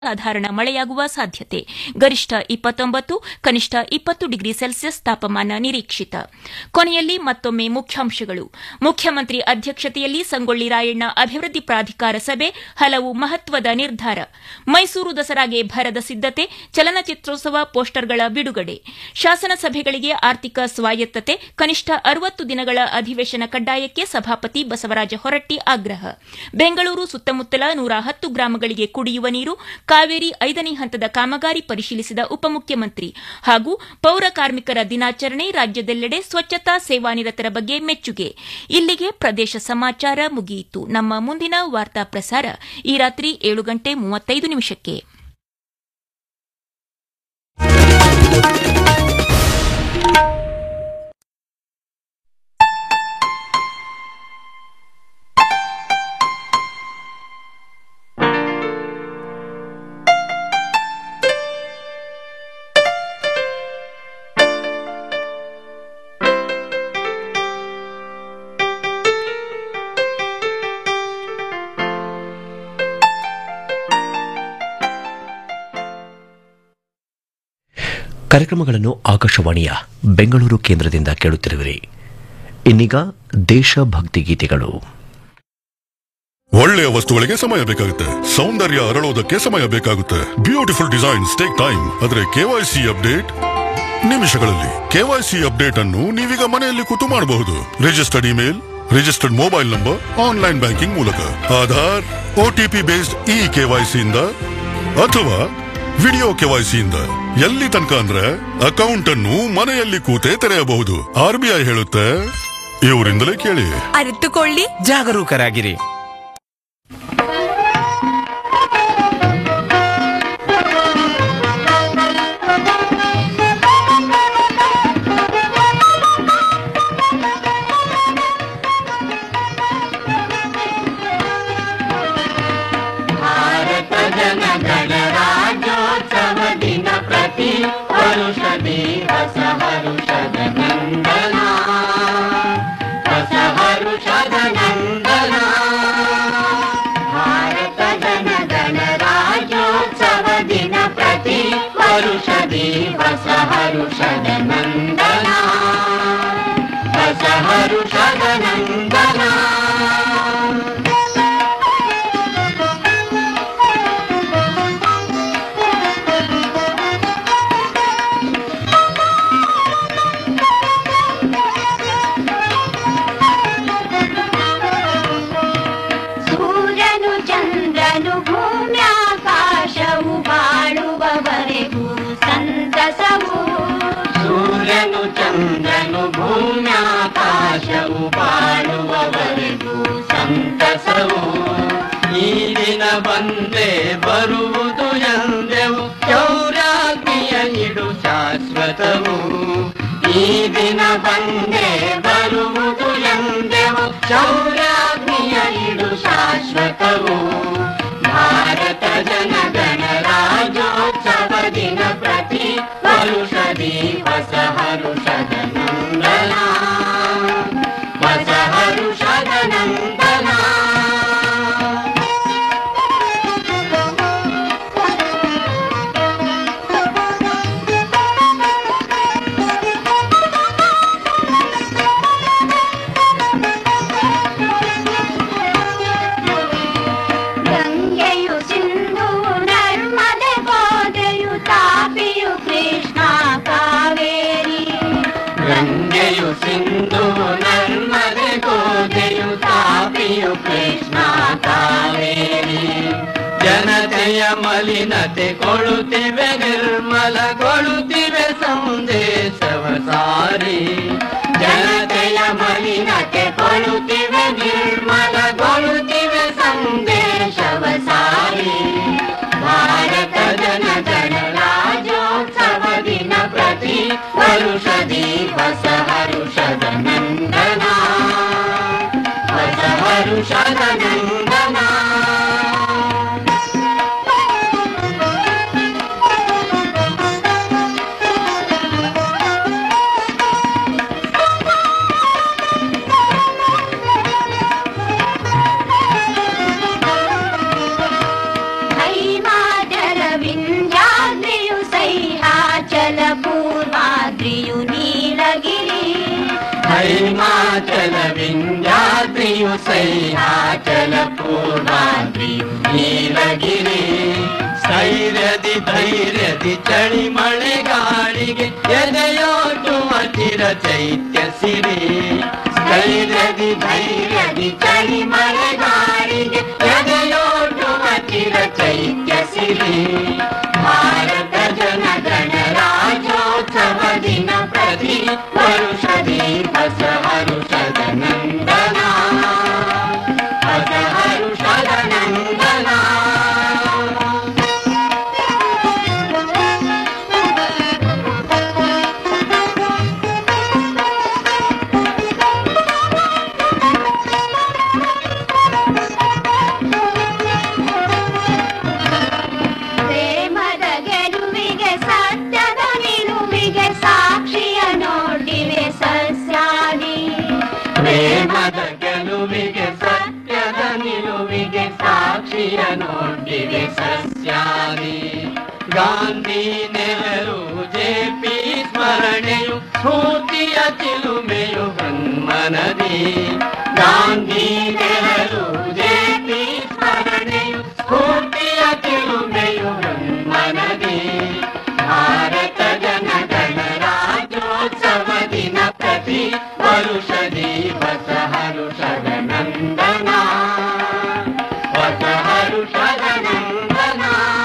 ಸಾಧಾರಣ ಮಳೆಯಾಗುವ ಸಾಧ್ಯತೆ ಗರಿಷ್ಠ ಇಪ್ಪತ್ತೊಂಬತ್ತು ಕನಿಷ್ಠ ಇಪ್ಪತ್ತು ಡಿಗ್ರಿ ಸೆಲ್ಸಿಯಸ್ ತಾಪಮಾನ ನಿರೀಕ್ಷಿತ ಕೊನೆಯಲ್ಲಿ ಮತ್ತೊಮ್ಮೆ ಮುಖ್ಯಾಂಶಗಳು ಮುಖ್ಯಮಂತ್ರಿ ಅಧ್ಯಕ್ಷತೆಯಲ್ಲಿ ಸಂಗೊಳ್ಳಿ ರಾಯಣ್ಣ ಅಭಿವೃದ್ಧಿ ಪ್ರಾಧಿಕಾರ ಸಭೆ ಹಲವು ಮಹತ್ವದ ನಿರ್ಧಾರ ಮೈಸೂರು ದಸರಾಗೆ ಭರದ ಸಿದ್ದತೆ ಚಲನಚಿತ್ರೋತ್ಸವ ಪೋಸ್ಟರ್ಗಳ ಬಿಡುಗಡೆ ಶಾಸನ ಸಭೆಗಳಿಗೆ ಆರ್ಥಿಕ ಸ್ವಾಯತ್ತತೆ ಕನಿಷ್ಠ ಅರವತ್ತು ದಿನಗಳ ಅಧಿವೇಶನ ಕಡ್ಡಾಯಕ್ಕೆ ಸಭಾಪತಿ ಬಸವರಾಜ ಹೊರಟ್ಟಿ ಆಗ್ರಹ ಬೆಂಗಳೂರು ಸುತ್ತಮುತ್ತಲ ನೂರ ಹತ್ತು ಗ್ರಾಮಗಳಿಗೆ ಕುಡಿಯುವ ನೀರು ಕಾವೇರಿ ಐದನೇ ಹಂತದ ಕಾಮಗಾರಿ ಪರಿಶೀಲಿಸಿದ ಉಪಮುಖ್ಯಮಂತ್ರಿ ಹಾಗೂ ಪೌರ ಕಾರ್ಮಿಕರ ದಿನಾಚರಣೆ ರಾಜ್ಯದೆಲ್ಲೆಡೆ ಸ್ವಚ್ಛತಾ ಸೇವಾನಿರತರ ಬಗ್ಗೆ ಮೆಚ್ಚುಗೆ ಇಲ್ಲಿಗೆ ಪ್ರದೇಶ ಸಮಾಚಾರ ಮುಗಿಯಿತು ನಮ್ಮ ಮುಂದಿನ ವಾರ್ತಾ ಪ್ರಸಾರ ಈ ರಾತ್ರಿ ಏಳು ಗಂಟೆ ಮೂವತ್ತೈದು ನಿಮಿಷಕ್ಕೆ ಕಾರ್ಯಕ್ರಮಗಳನ್ನು ಆಕಾಶವಾಣಿಯ ಬೆಂಗಳೂರು ಕೇಂದ್ರದಿಂದ ಕೇಳುತ್ತಿರುವಿರಿ ಇನ್ನೀಗ ದೇಶಭಕ್ತಿ ಗೀತೆಗಳು ಒಳ್ಳೆಯ ವಸ್ತುಗಳಿಗೆ ಸಮಯ ಬೇಕಾಗುತ್ತೆ ಸೌಂದರ್ಯ ಅರಳೋದಕ್ಕೆ ಸಮಯ ಬೇಕಾಗುತ್ತೆ ಬ್ಯೂಟಿಫುಲ್ ಡಿಸೈನ್ಸ್ ಟೇಕ್ ಟೈಮ್ ಆದ್ರೆ ಕೆವೈಸಿ ಅಪ್ಡೇಟ್ ನಿಮಿಷಗಳಲ್ಲಿ ಕೆವೈಸಿ ಅಪ್ಡೇಟ್ ಅನ್ನು ನೀವೀಗ ಮನೆಯಲ್ಲಿ ಕೂತು ಮಾಡಬಹುದು registered email registered mobile number online banking ಮೂಲಕ ಆಧಾರ್ ಒಟಿಪಿ ಬೇಸ್ಡ್ ಇ ಕೆವೈಸಿಯಿಂದ ಅಥವಾ ವಿಡಿಯೋ ಕೆವೈಸಿಯಿಂದ ಎಲ್ಲಿ ತನಕ ಅಂದ್ರೆ ಅಕೌಂಟ್ ಅನ್ನು ಮನೆಯಲ್ಲಿ ಕೂತೇ ತೆರೆಯಬಹುದು ಆರ್ ಬಿ ಐ ಹೇಳುತ್ತೆ ಇವರಿಂದಲೇ ಕೇಳಿ ಅರಿತುಕೊಳ್ಳಿ ಜಾಗರೂಕರಾಗಿರಿ ಭಾರತ ಜನಗಣ ರಾಜ್ಯೋತ್ಸವ ದಿನ ಪ್ರತಿ ವರುಷದಿ ಹೊಸ ಹರುಷದ ನಂದನ ಹೊಸ ಹರುಷದ ನಂದನ ಭಾರತ ಜನಗಣ ರಾಜ್ಯೋತ್ಸವ ದಿನ ಪ್ರತಿ ವರುಷದಿ ಹೊಸ ಹರುಷದ ನಂದನ ಹೊಸ ಹರುಷದ ನಂದನ ಸೂರ್ಯನು ಚಂದ್ರನು ಭೂಮ್ಯಾಕಾಶವು ಬಾಳುವವರೆಗೂ ಸಂತಸವು ಸೂರ್ಯನು ಚಂದ್ರನು ಭೂಮ್ಯಾಕಾಶವು ಬಾಳುವವರೆಗೂ ಸಂತಸವು ಈ ದಿನ ಬಂದೇ ಬರುವುದು ಎಂದೆವು ಚೌರಾಗ್ನಿಯ ಇಡು ಶಾಶ್ವತವು ಈ ದಿನ ಬಂದೇ ಬರುವುದು ಎಂದೆವು ಚೌರಾಗ್ನಿಯ ಇಡು ಶಾಶ್ವತವು ಭಾರತ ಜನಗಣ ರಾಜ್ಯೋತ್ಸವ ದಿನ ಪ್ರತಿ ವರುಷದಿ ಹೊಸ ಹರುಷದ ನಂದನ ಹೊಸ ಹರುಷದ ನಂದನ ಗಂಗೆಯು ಸಿಂಧು ನರ್ಮದೆ ಗೋದೆಯು ತಾಪಿಯು ಕೃಷ್ಣ ಕಾವೇರಿ ಗಂಗೆಯು ಸಿಂಧು ನರ್ಮದೆ ಗೋದೆಯು ತಾಪಿಯು ಕೃಷ್ಣ ಕಾವೇರಿ ಜನತೆಯ ಮಲಿನತೆ ಕೊಳುತ್ತಿವೆ ನಿರ್ಮಲಗೊಳ್ಳುತ್ತಿವೆ ಸಂದೇಶವ ಸಾರಿ ಜನತೆಯ ಮಲಿನತೆ ಕೊಳುತ್ತಿವೆ ನಿರ್ಮಲಗೊಳ್ಳುತ್ತಿವೆ ಸಂದೇಶವ ಸಾರಿ ಭಾರತ ಜನ ಜನ ರಾಜ್ಯೋತ್ಸವ ದಿನ ಪ್ರತಿ ವರುಷದಿ ಹೊಸ ಹರುಷದ ನಂದನ ಹೊಸ ಹರುಷದ ನಂದನ ಹೈಮಾದರ ಹಿಮಾಚಲ ವಿಂಧ್ಯಾದ್ರಿಯು ಸಹ್ಯಾಚಲ ಪೂರ್ವಾದ್ರಿ ನೀಲಗಿರಿ ಸ್ಥೈರ್ಯದಿ ಧೈರ್ಯದಿ ಚಳಿ ಮಳೆ ಗಾಳಿಗೆ ಎದೆಯೋಟುವ ಚಿರ ಚೈತ್ಯ ಸಿರಿ ಸ್ಥೈರ್ಯದಿ ಧೈರ್ಯದಿ ಚಳಿ ಮಳೆ ಗಾಳಿಗೆ ಎದೆಯೋಟುವ ಚಿರ ಚೈತ್ಯ ಸಿರಿ ಭಾರತ ಜನ ಗಣರಾಜ್ಯೋತ್ಸವ ದಿನ ಪ್ರತಿ ವರುಷದಿ ಹೊಸ ಹರುಷದ ನಂದನ ಹೊಸ ಹರುಷದ ನಂದನ ಪ್ರೇಮದ ಗೆಲುವಿಗೆ ಸತ್ಯದ ನಿಲುವಿಗೆ ಸಾಕ್ಷಿಯ ನೋಡಿವೆ ಸಸ್ಯಾದಿ ಪ್ರೇಮದ ಗೆಲುವಿಗೆ ಸತ್ಯದ ನಿಲುವಿಗೆ ಸಾಕ್ಷಿಯ ನೋಡಿವೆ ಸಸ್ಯಾದಿ ಗಾಂಧಿ ನೆಹರು ಜೆಪಿ ಸ್ಮರಣೆಯು ಸ್ಫೂರ್ತಿಯ ಚಿಲುಮೆಯು ಹನ್ಮನದಿ ಗಾಂಧಿ ನೆಹರು ಜೆಪಿ ಸ್ಮರಣೆಯು ಸ್ಫೂರ್ತಿಯ ಚಿಲುಮೆಯು ಹನ್ಮನದಿ ಭಾರತ ಜನಗಣ ರಾಜ್ಯೋತ್ಸವ ದಿನ ಪ್ರತಿ ವರುಷದಿ ಹೊಸ ಹರುಷದ ನಂದನ ಹೊಸ ಹರುಷದ ನಂದನ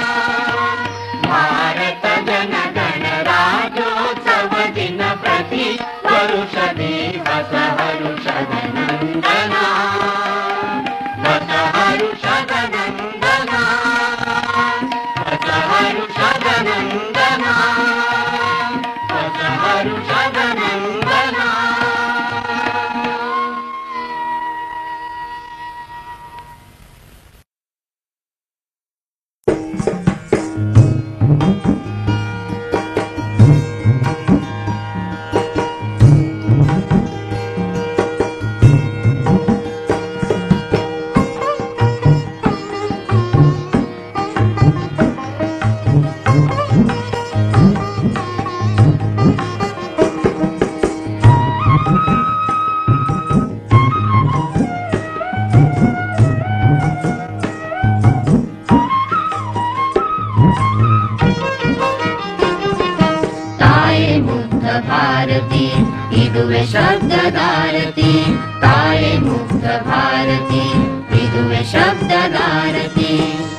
ಭಾರತ ಜನಗಣ ರಾಜ್ಯೋತ್ಸವ ದಿನ ಪ್ರತಿ ವರುಷದಿ ಹೊಸ ಹರುಷದ ನಂದನ ಹೊಸ ಹರುಷದ ನಂದನ ಹೊಸ ಹರುಷದ ನಂದನ ಹೊಸ ಹರುಷದ ನಂದನ ತಾಯೆ ಮುಗ್ಧ ಭಾರತಿ ಇದುವೆ ಶಬ್ದದಾರತಿ ತಾಯೆ ಮುಗ್ಧ ಭಾರತಿ ಇದುವೆ ಶಬ್ದದಾರತಿ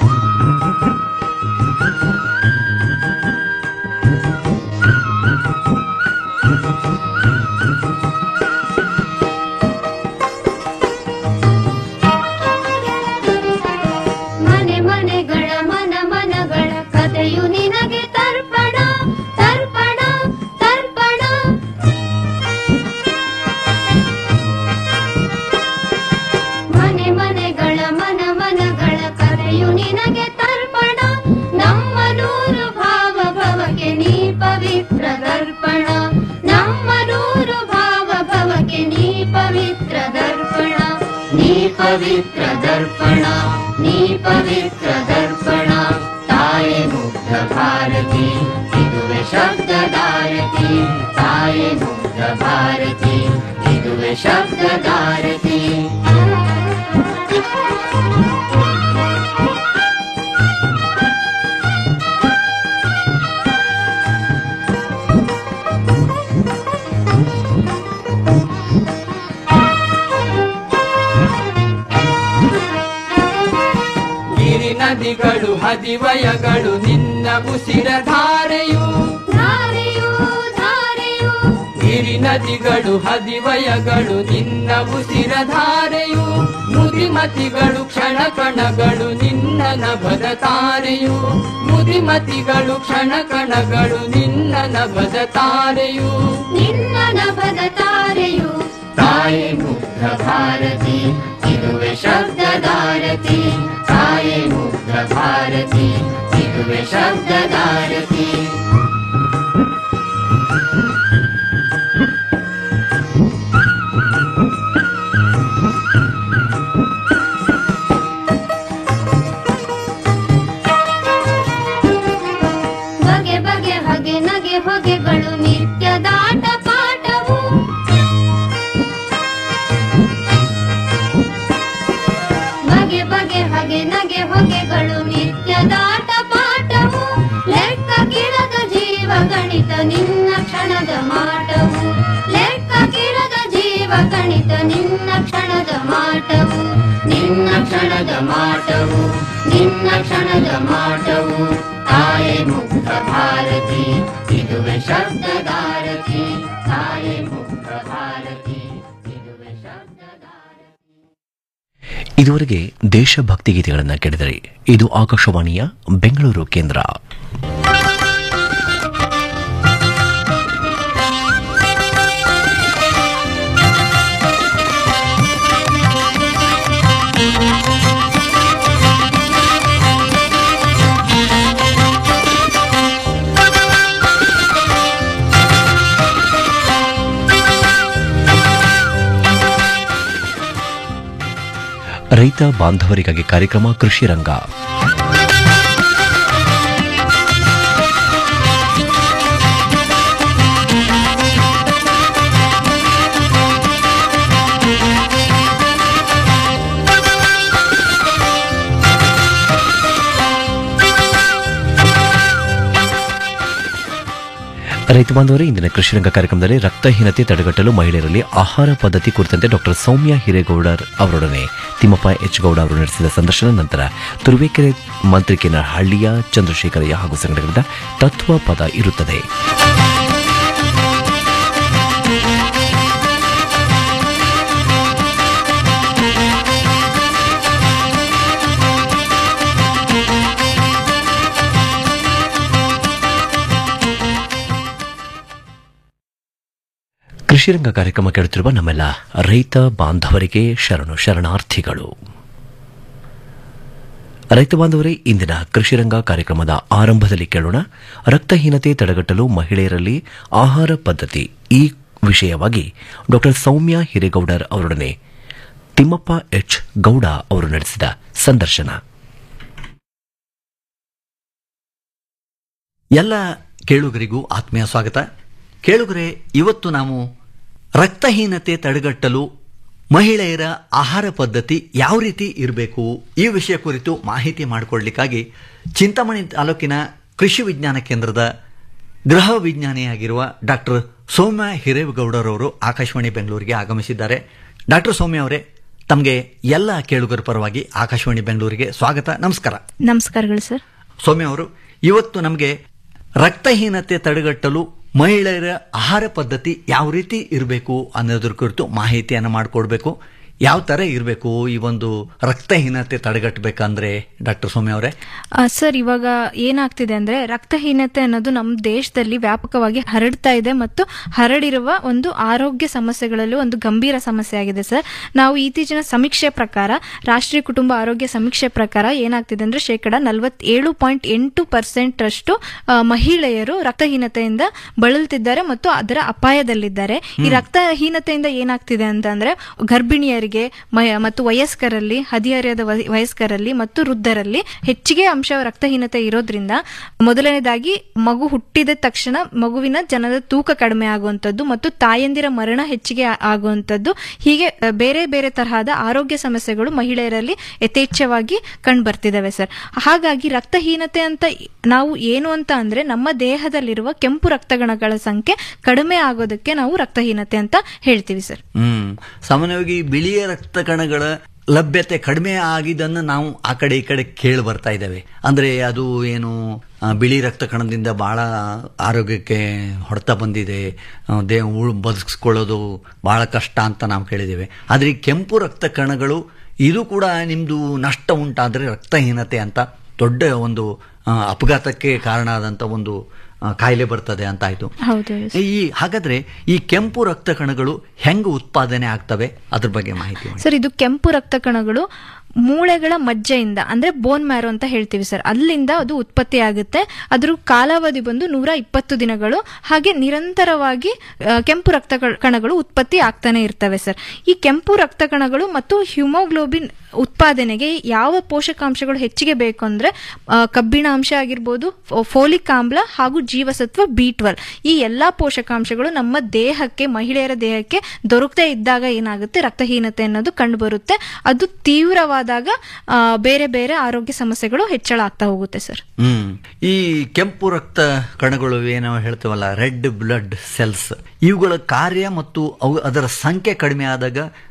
ಮನೆ ಮನೆಗಳ ಮನ ಮನಗಳ ಕಥೆಯು ನಿನಗೆ ತರ್ಪಣ ತರ್ಪಣ ತರ್ಪಣ ಮನೆ ಮನೆಗಳ ಮನ ಮನಗಳ ಕಥೆಯು ನಿನಗೆ ತರ್ಪಣ ನಮ್ಮ ನೂರು ಭಾವ ಭವಕ್ಕೆ ನೀ ಪವಿತ್ರ ದರ್ಪಣ ನಮ್ಮ ನೂರು ಭಾವ ಭವಕ್ಕೆ ನೀ ಪವಿತ್ರ ದರ್ಪಣ ನೀ ಪವಿತ್ರ ದರ್ಪಣ ನೀ ಪವಿತ್ರ ದರ್ಪಣ ತಾಯೆ ಮುಗ್ಧ ಭಾರತಿ ಇದುವೆ ಶಬ್ದದಾರತಿ ತಾಯೆ ಮುಗ್ಧ ಭಾರತಿ ಇದುವೆ ಶಬ್ದದಾರತಿ ಗಿರಿ ನದಿಗಳು ಹದಿವಯಗಳು ನಿನ್ನ ಉಸಿರ ಧಾರೆಯು ಧಾರೆಯು ಧಾರೆಯು ಗಿರಿ ನದಿಗಳು ಹದಿವಯಗಳು ನಿನ್ನ ಉಸಿರ ಧಾರೆಯು ಮುದಿಮತಿಗಳು ಕ್ಷಣ ಕಣಗಳು ನಿನ್ನ ನಭದ ತಾರೆಯು ಮುದಿಮತಿಗಳು ಕ್ಷಣ ಕಣಗಳು ನಿನ್ನ ನಭದ ತಾರೆಯು ನಿನ್ನ ನಭದ ತಾರೆಯು ತಾಯೆ ಮುಗ್ಧ ಭಾರತಿ ಇದುವೆ ಶಬ್ದದಾರತಿ ತಾಯೆ ಮುಗ್ಧ ಭಾರತಿ ಇದುವೆ ಶಬ್ದದಾರತಿ ಬಗೆ ಬಗೆ ಹಗೆ ನಗೆ ಹೊಗೆಗಳು ನಿತ್ಯದಾಟ ಪಾಠವು ಆಟವು ನಿನ್ನ ಕ್ಷಣದ ಮಾಟವು ತಾಯೇ ಮುಗ್ಧ ಭಾರತಿ ಇದುವೆ ಶಬ್ದದಾರತಿ ತಾಯೇ ಮುಗ್ಧ ಭಾರತಿ ಇದುವೆ ಶಬ್ದದಾರತಿ ಇದುವರೆಗೆ ದೇಶಭಕ್ತಿ ಗೀತೆಗಳನ್ನು ಕೇಳಿದರೆ ಇದು ಆಕಾಶವಾಣಿಯ ಬೆಂಗಳೂರು ಕೇಂದ್ರ ರೈತ ಬಾಂಧವರಿಗಾಗಿ ಕಾರ್ಯಕ್ರಮ ಕೃಷಿ ರಂಗ ರೈತ ಬಾಂಧವರೇ ಇಂದಿನ ಕೃಷಿ ರಂಗ ಕಾರ್ಯಕ್ರಮದಲ್ಲಿ ರಕ್ತಹೀನತೆ ತಡೆಗಟ್ಟಲು ಮಹಿಳೆಯರಲ್ಲಿ ಆಹಾರ ಪದ್ಧತಿ ಕುರಿತಂತೆ ಡಾಕ್ಟರ್ ಸೌಮ್ಯ ಹಿರೇಗೌಡರ್ ಅವರೊಡನೆ ತಿಮ್ಮಪ್ಪ ಎಚ್ ಗೌಡ ಅವರು ನಡೆಸಿದ ಸಂದರ್ಶನ ನಂತರ ತುರುವೇಕೆರೆ ಮಂತ್ರಿಕೆನ ಹಳ್ಳಿಯ ಚಂದ್ರಶೇಖರಯ್ಯ ಹಾಗೂ ಸಂಘಟನೆಗಳಿಂದ ತತ್ವ ಪದ ಇರುತ್ತದೆ ಕೃಷಿ ರಂಗ ಕಾರ್ಯಕ್ರಮ ಕೇಳುತ್ತಿರುವ ನಮ್ಮೆಲ್ಲ ರೈತ ಬಾಂಧವರಿಗೆ ಶರಣು ಶರಣಾರ್ಥಿಗಳು ರೈತ ಬಾಂಧವರೇ ಇಂದಿನ ಕೃಷಿ ರಂಗ ಕಾರ್ಯಕ್ರಮದ ಆರಂಭದಲ್ಲಿ ಕೇಳೋಣ ರಕ್ತಹೀನತೆ ತಡೆಗಟ್ಟಲು ಮಹಿಳೆಯರಲ್ಲಿ ಆಹಾರ ಪದ್ಧತಿ ಈ ವಿಷಯವಾಗಿ ಡಾಕ್ಟರ್ ಸೌಮ್ಯ ಹಿರೇಗೌಡರ್ ಅವರೊಡನೆ ತಿಮ್ಮಪ್ಪ ಎಚ್ ಗೌಡ ಅವರು ನಡೆಸಿದ ಸಂದರ್ಶನ ಎಲ್ಲ ಕೇಳುಗರಿಗೂ ಆತ್ಮೀಯ ಸ್ವಾಗತ ಕೇಳುಗರೆ ಇವತ್ತು ನಾವು ರಕ್ತಹೀನತೆ ತಡೆಗಟ್ಟಲು ಮಹಿಳೆಯರ ಆಹಾರ ಪದ್ಧತಿ ಯಾವ ರೀತಿ ಇರಬೇಕು ಈ ವಿಷಯ ಕುರಿತು ಮಾಹಿತಿ ಮಾಡಿಕೊಡ್ಲಿಕ್ಕಾಗಿ ಚಿಂತಾಮಣಿ ತಾಲೂಕಿನ ಕೃಷಿ ವಿಜ್ಞಾನ ಕೇಂದ್ರದ ಗೃಹ ವಿಜ್ಞಾನಿಯಾಗಿರುವ ಡಾಕ್ಟರ್ ಸೌಮ್ಯ ಹಿರೇಗೌಡರವರು ಆಕಾಶವಾಣಿ ಬೆಂಗಳೂರಿಗೆ ಆಗಮಿಸಿದ್ದಾರೆ ಡಾಕ್ಟರ್ ಸೌಮ್ಯ ಅವರೇ ತಮಗೆ ಎಲ್ಲ ಕೇಳುಗರ ಪರವಾಗಿ ಆಕಾಶವಾಣಿ ಬೆಂಗಳೂರಿಗೆ ಸ್ವಾಗತ ನಮಸ್ಕಾರ ನಮಸ್ಕಾರಗಳು ಸರ್ ಸೌಮ್ಯ ಅವರು ಇವತ್ತು ನಮಗೆ ರಕ್ತಹೀನತೆ ತಡೆಗಟ್ಟಲು ಮಹಿಳೆಯರ ಆಹಾರ ಪದ್ಧತಿ ಯಾವ ರೀತಿ ಇರಬೇಕು ಅನ್ನೋದ್ರ ಕುರಿತು ಮಾಹಿತಿಯನ್ನು ಮಾಡಿಕೊಡ್ಬೇಕು ಯಾವ ಥರ ಇರಬೇಕು ಈ ಒಂದು ರಕ್ತಹೀನತೆ ತಡೆಗಟ್ಟಬೇಕಂದ್ರೆ ಡಾಕ್ಟರ್ ಸೌಮ್ಯ ಅವರೇ ಆ, ಸರ್ ಇವಾಗ ಏನಾಗ್ತಿದೆ ಅಂದ್ರೆ ರಕ್ತಹೀನತೆ ಅನ್ನೋದು ನಮ್ಮ ದೇಶದಲ್ಲಿ ವ್ಯಾಪಕವಾಗಿ ಹರಡ್ತಾ ಇದೆ ಮತ್ತು ಹರಡಿರುವ ಒಂದು ಆರೋಗ್ಯ ಸಮಸ್ಯೆಗಳಲ್ಲಿ ಒಂದು ಗಂಭೀರ ಸಮಸ್ಯೆ ಆಗಿದೆ ಸರ್ ನಾವು ಇತ್ತೀಚಿನ ಸಮೀಕ್ಷೆ ಪ್ರಕಾರ ರಾಷ್ಟ್ರೀಯ ಕುಟುಂಬ ಆರೋಗ್ಯ ಸಮೀಕ್ಷೆ ಪ್ರಕಾರ ಏನಾಗ್ತಿದೆ ಅಂದ್ರೆ ಶೇಕಡ ನಲವತ್ತೇಳು ಪಾಯಿಂಟ್ ಎಂಟು ಪರ್ಸೆಂಟ್ ಅಷ್ಟು ಆ, ಮಹಿಳೆಯರು ರಕ್ತಹೀನತೆಯಿಂದ ಬಳಲ್ತಿದ್ದಾರೆ ಮತ್ತು ಅದರ ಅಪಾಯದಲ್ಲಿದ್ದಾರೆ ಈ ರಕ್ತಹೀನತೆಯಿಂದ ಏನಾಗ್ತಿದೆ ಅಂತಂದ್ರೆ ಗರ್ಭಿಣಿಯರಿಗೆ ಮ- ಮತ್ತು ವಯಸ್ಕರಲ್ಲಿ ಹದಿಹರೆಯದ ವಯ- ವಯಸ್ಕರಲ್ಲಿ ಮತ್ತು ವೃದ್ಧರಲ್ಲಿ ಹೆಚ್ಚಿಗೆ ಅಂಶ ರಕ್ತಹೀನತೆ ಇರೋದ್ರಿಂದ ಮೊದಲನೇದಾಗಿ ಮಗು ಹುಟ್ಟಿದ ತಕ್ಷಣ ಮಗುವಿನ ಜನದ ತೂಕ ಕಡಿಮೆ ಆಗುವಂಥದ್ದು ಮತ್ತು ತಾಯಂದಿರ ಮರಣ ಹೆಚ್ಚಿಗೆ ಆ- ಆಗುವಂಥದ್ದು ಹೀಗೆ ಅ, ಬೇರೆ ಬೇರೆ ತರಹದ ಆರೋಗ್ಯ ಸಮಸ್ಯೆಗಳು ಮಹಿಳೆಯರಲ್ಲಿ ಯಥೇಚ್ಛವಾಗಿ ಕಂಡು ಬರ್ತಿದಾವೆ ಸರ್ ಹಾಗಾಗಿ ರಕ್ತಹೀನತೆ ಅಂತ ನಾವು ಏನು ಅಂತ ಅಂದ್ರೆ ನಮ್ಮ ದೇಹದಲ್ಲಿರುವ ಕೆಂಪು ರಕ್ತಗಣಗಳ ಸಂಖ್ಯೆ ಕಡಿಮೆ ಆಗೋದಕ್ಕೆ ನಾವು ರಕ್ತಹೀನತೆ ಅಂತ ಹೇಳ್ತೀವಿ ಸರ್ ಹ್ಮ್ ಸಾಮಾನ್ಯವಾಗಿ ಬಿಳಿಯ ರಕ್ತ ಕಣಗಳ ಲಭ್ಯತೆ ಕಡಿಮೆ ಆಗಿದ್ದನ್ನು ನಾವು ಆ ಕಡೆ ಈ ಕಡೆ ಕೇಳಿ ಬರ್ತಾ ಇದ್ದೇವೆ ಅಂದ್ರೆ ಅದು ಏನು ಆ, ಬಿಳಿ ರಕ್ತ ಕಣದಿಂದ ಬಹಳ ಆರೋಗ್ಯಕ್ಕೆ ಹೊಡೆತ ಬಂದಿದೆ ಆ, ದೇಹ ಉಳ್ ಬದುಕಿಸ್ಕೊಳ್ಳೋದು ಬಹಳ ಕಷ್ಟ ಅಂತ ನಾವು ಕೇಳಿದ್ದೇವೆ ಆದ್ರೆ ಈ ಕೆಂಪು ರಕ್ತ ಕಣಗಳು ಇದು ಕೂಡ ನಿಮ್ದು ನಷ್ಟ ಉಂಟಾದ್ರೆ ರಕ್ತಹೀನತೆ ಅಂತ ದೊಡ್ಡ ಒಂದು ಆ, ಅಪಘಾತಕ್ಕೆ ಕಾರಣ ಆದಂತ ಒಂದು ಆ, ಕಾಯಿಲೆ ಬರ್ತದೆ ಅಂತ ಆಯ್ತು ಹೌದು ಈ ಹಾಗಾದ್ರೆ ಈ ಕೆಂಪು ರಕ್ತ ಕಣಗಳು ಹೆಂಗ್ ಉತ್ಪಾದನೆ ಆಗ್ತವೆ ಅದ್ರ ಬಗ್ಗೆ ಮಾಹಿತಿ ಮಾಡಿ ಸರ್ ಇದು ಕೆಂಪು ರಕ್ತ ಕಣಗಳು ಮೂಳೆಗಳ ಮಜ್ಜೆಯಿಂದ ಅಂದ್ರೆ ಬೋನ್ ಮ್ಯಾರೋ ಅಂತ ಹೇಳ್ತೀವಿ ಸರ್ ಅಲ್ಲಿಂದ ಅದು ಉತ್ಪತ್ತಿ ಆಗುತ್ತೆ ಅದ್ರ ಕಾಲಾವಧಿ ಬಂದು ನೂರ ಇಪ್ಪತ್ತು ದಿನಗಳು ಹಾಗೆ ನಿರಂತರವಾಗಿ ಆ, ಕೆಂಪು ರಕ್ತ ಕ- ಕಣಗಳು ಉತ್ಪತ್ತಿ ಆಗ್ತಾನೆ ಇರ್ತವೆ ಸರ್ ಈ ಕೆಂಪು ರಕ್ತ ಕಣಗಳು ಮತ್ತು ಹ್ಯುಮೋಗ್ಲೋಬಿನ್ ಉತ್ಪಾದನೆಗೆ ಯಾವ ಪೋಷಕಾಂಶಗಳು ಹೆಚ್ಚಿಗೆ ಬೇಕು ಅಂದ್ರೆ ಆ, ಕಬ್ಬಿಣ ಅಂಶ ಆಗಿರ್ಬೋದು ಫೋ- ಫೋಲಿಕ್ ಆಮ್ಲ ಹಾಗೂ ಜೀವಸತ್ವ ಬಿ ಟ್ವೆಲ್ ಈ ಎಲ್ಲಾ ಪೋಷಕಾಂಶಗಳು ನಮ್ಮ ದೇಹಕ್ಕೆ ಮಹಿಳೆಯರ ದೇಹಕ್ಕೆ ದೊರಕದೇ ಇದ್ದಾಗ ಏನಾಗುತ್ತೆ ರಕ್ತಹೀನತೆ ಅನ್ನೋದು ಕಂಡು ಬರುತ್ತೆ ಅದು ತೀವ್ರವಾದಾಗ ಆ, ಬೇರೆ ಬೇರೆ ಆರೋಗ್ಯ ಸಮಸ್ಯೆಗಳು ಹೆಚ್ಚಳ ಆಗ್ತಾ ಹೋಗುತ್ತೆ ಸರ್ ಹ್ಮ್ ಈ ಕೆಂಪು ರಕ್ತ ಕಣಗಳು ಏನೋ ಹೇಳ್ತೇವಲ್ಲ ರೆಡ್ ಬ್ಲಡ್ ಸೆಲ್ಸ್ ಇವುಗಳ ಕಾರ್ಯ ಮತ್ತು ಅವು ಅದರ ಸಂಖ್ಯೆ ಕಡಿಮೆ ಆದಾಗ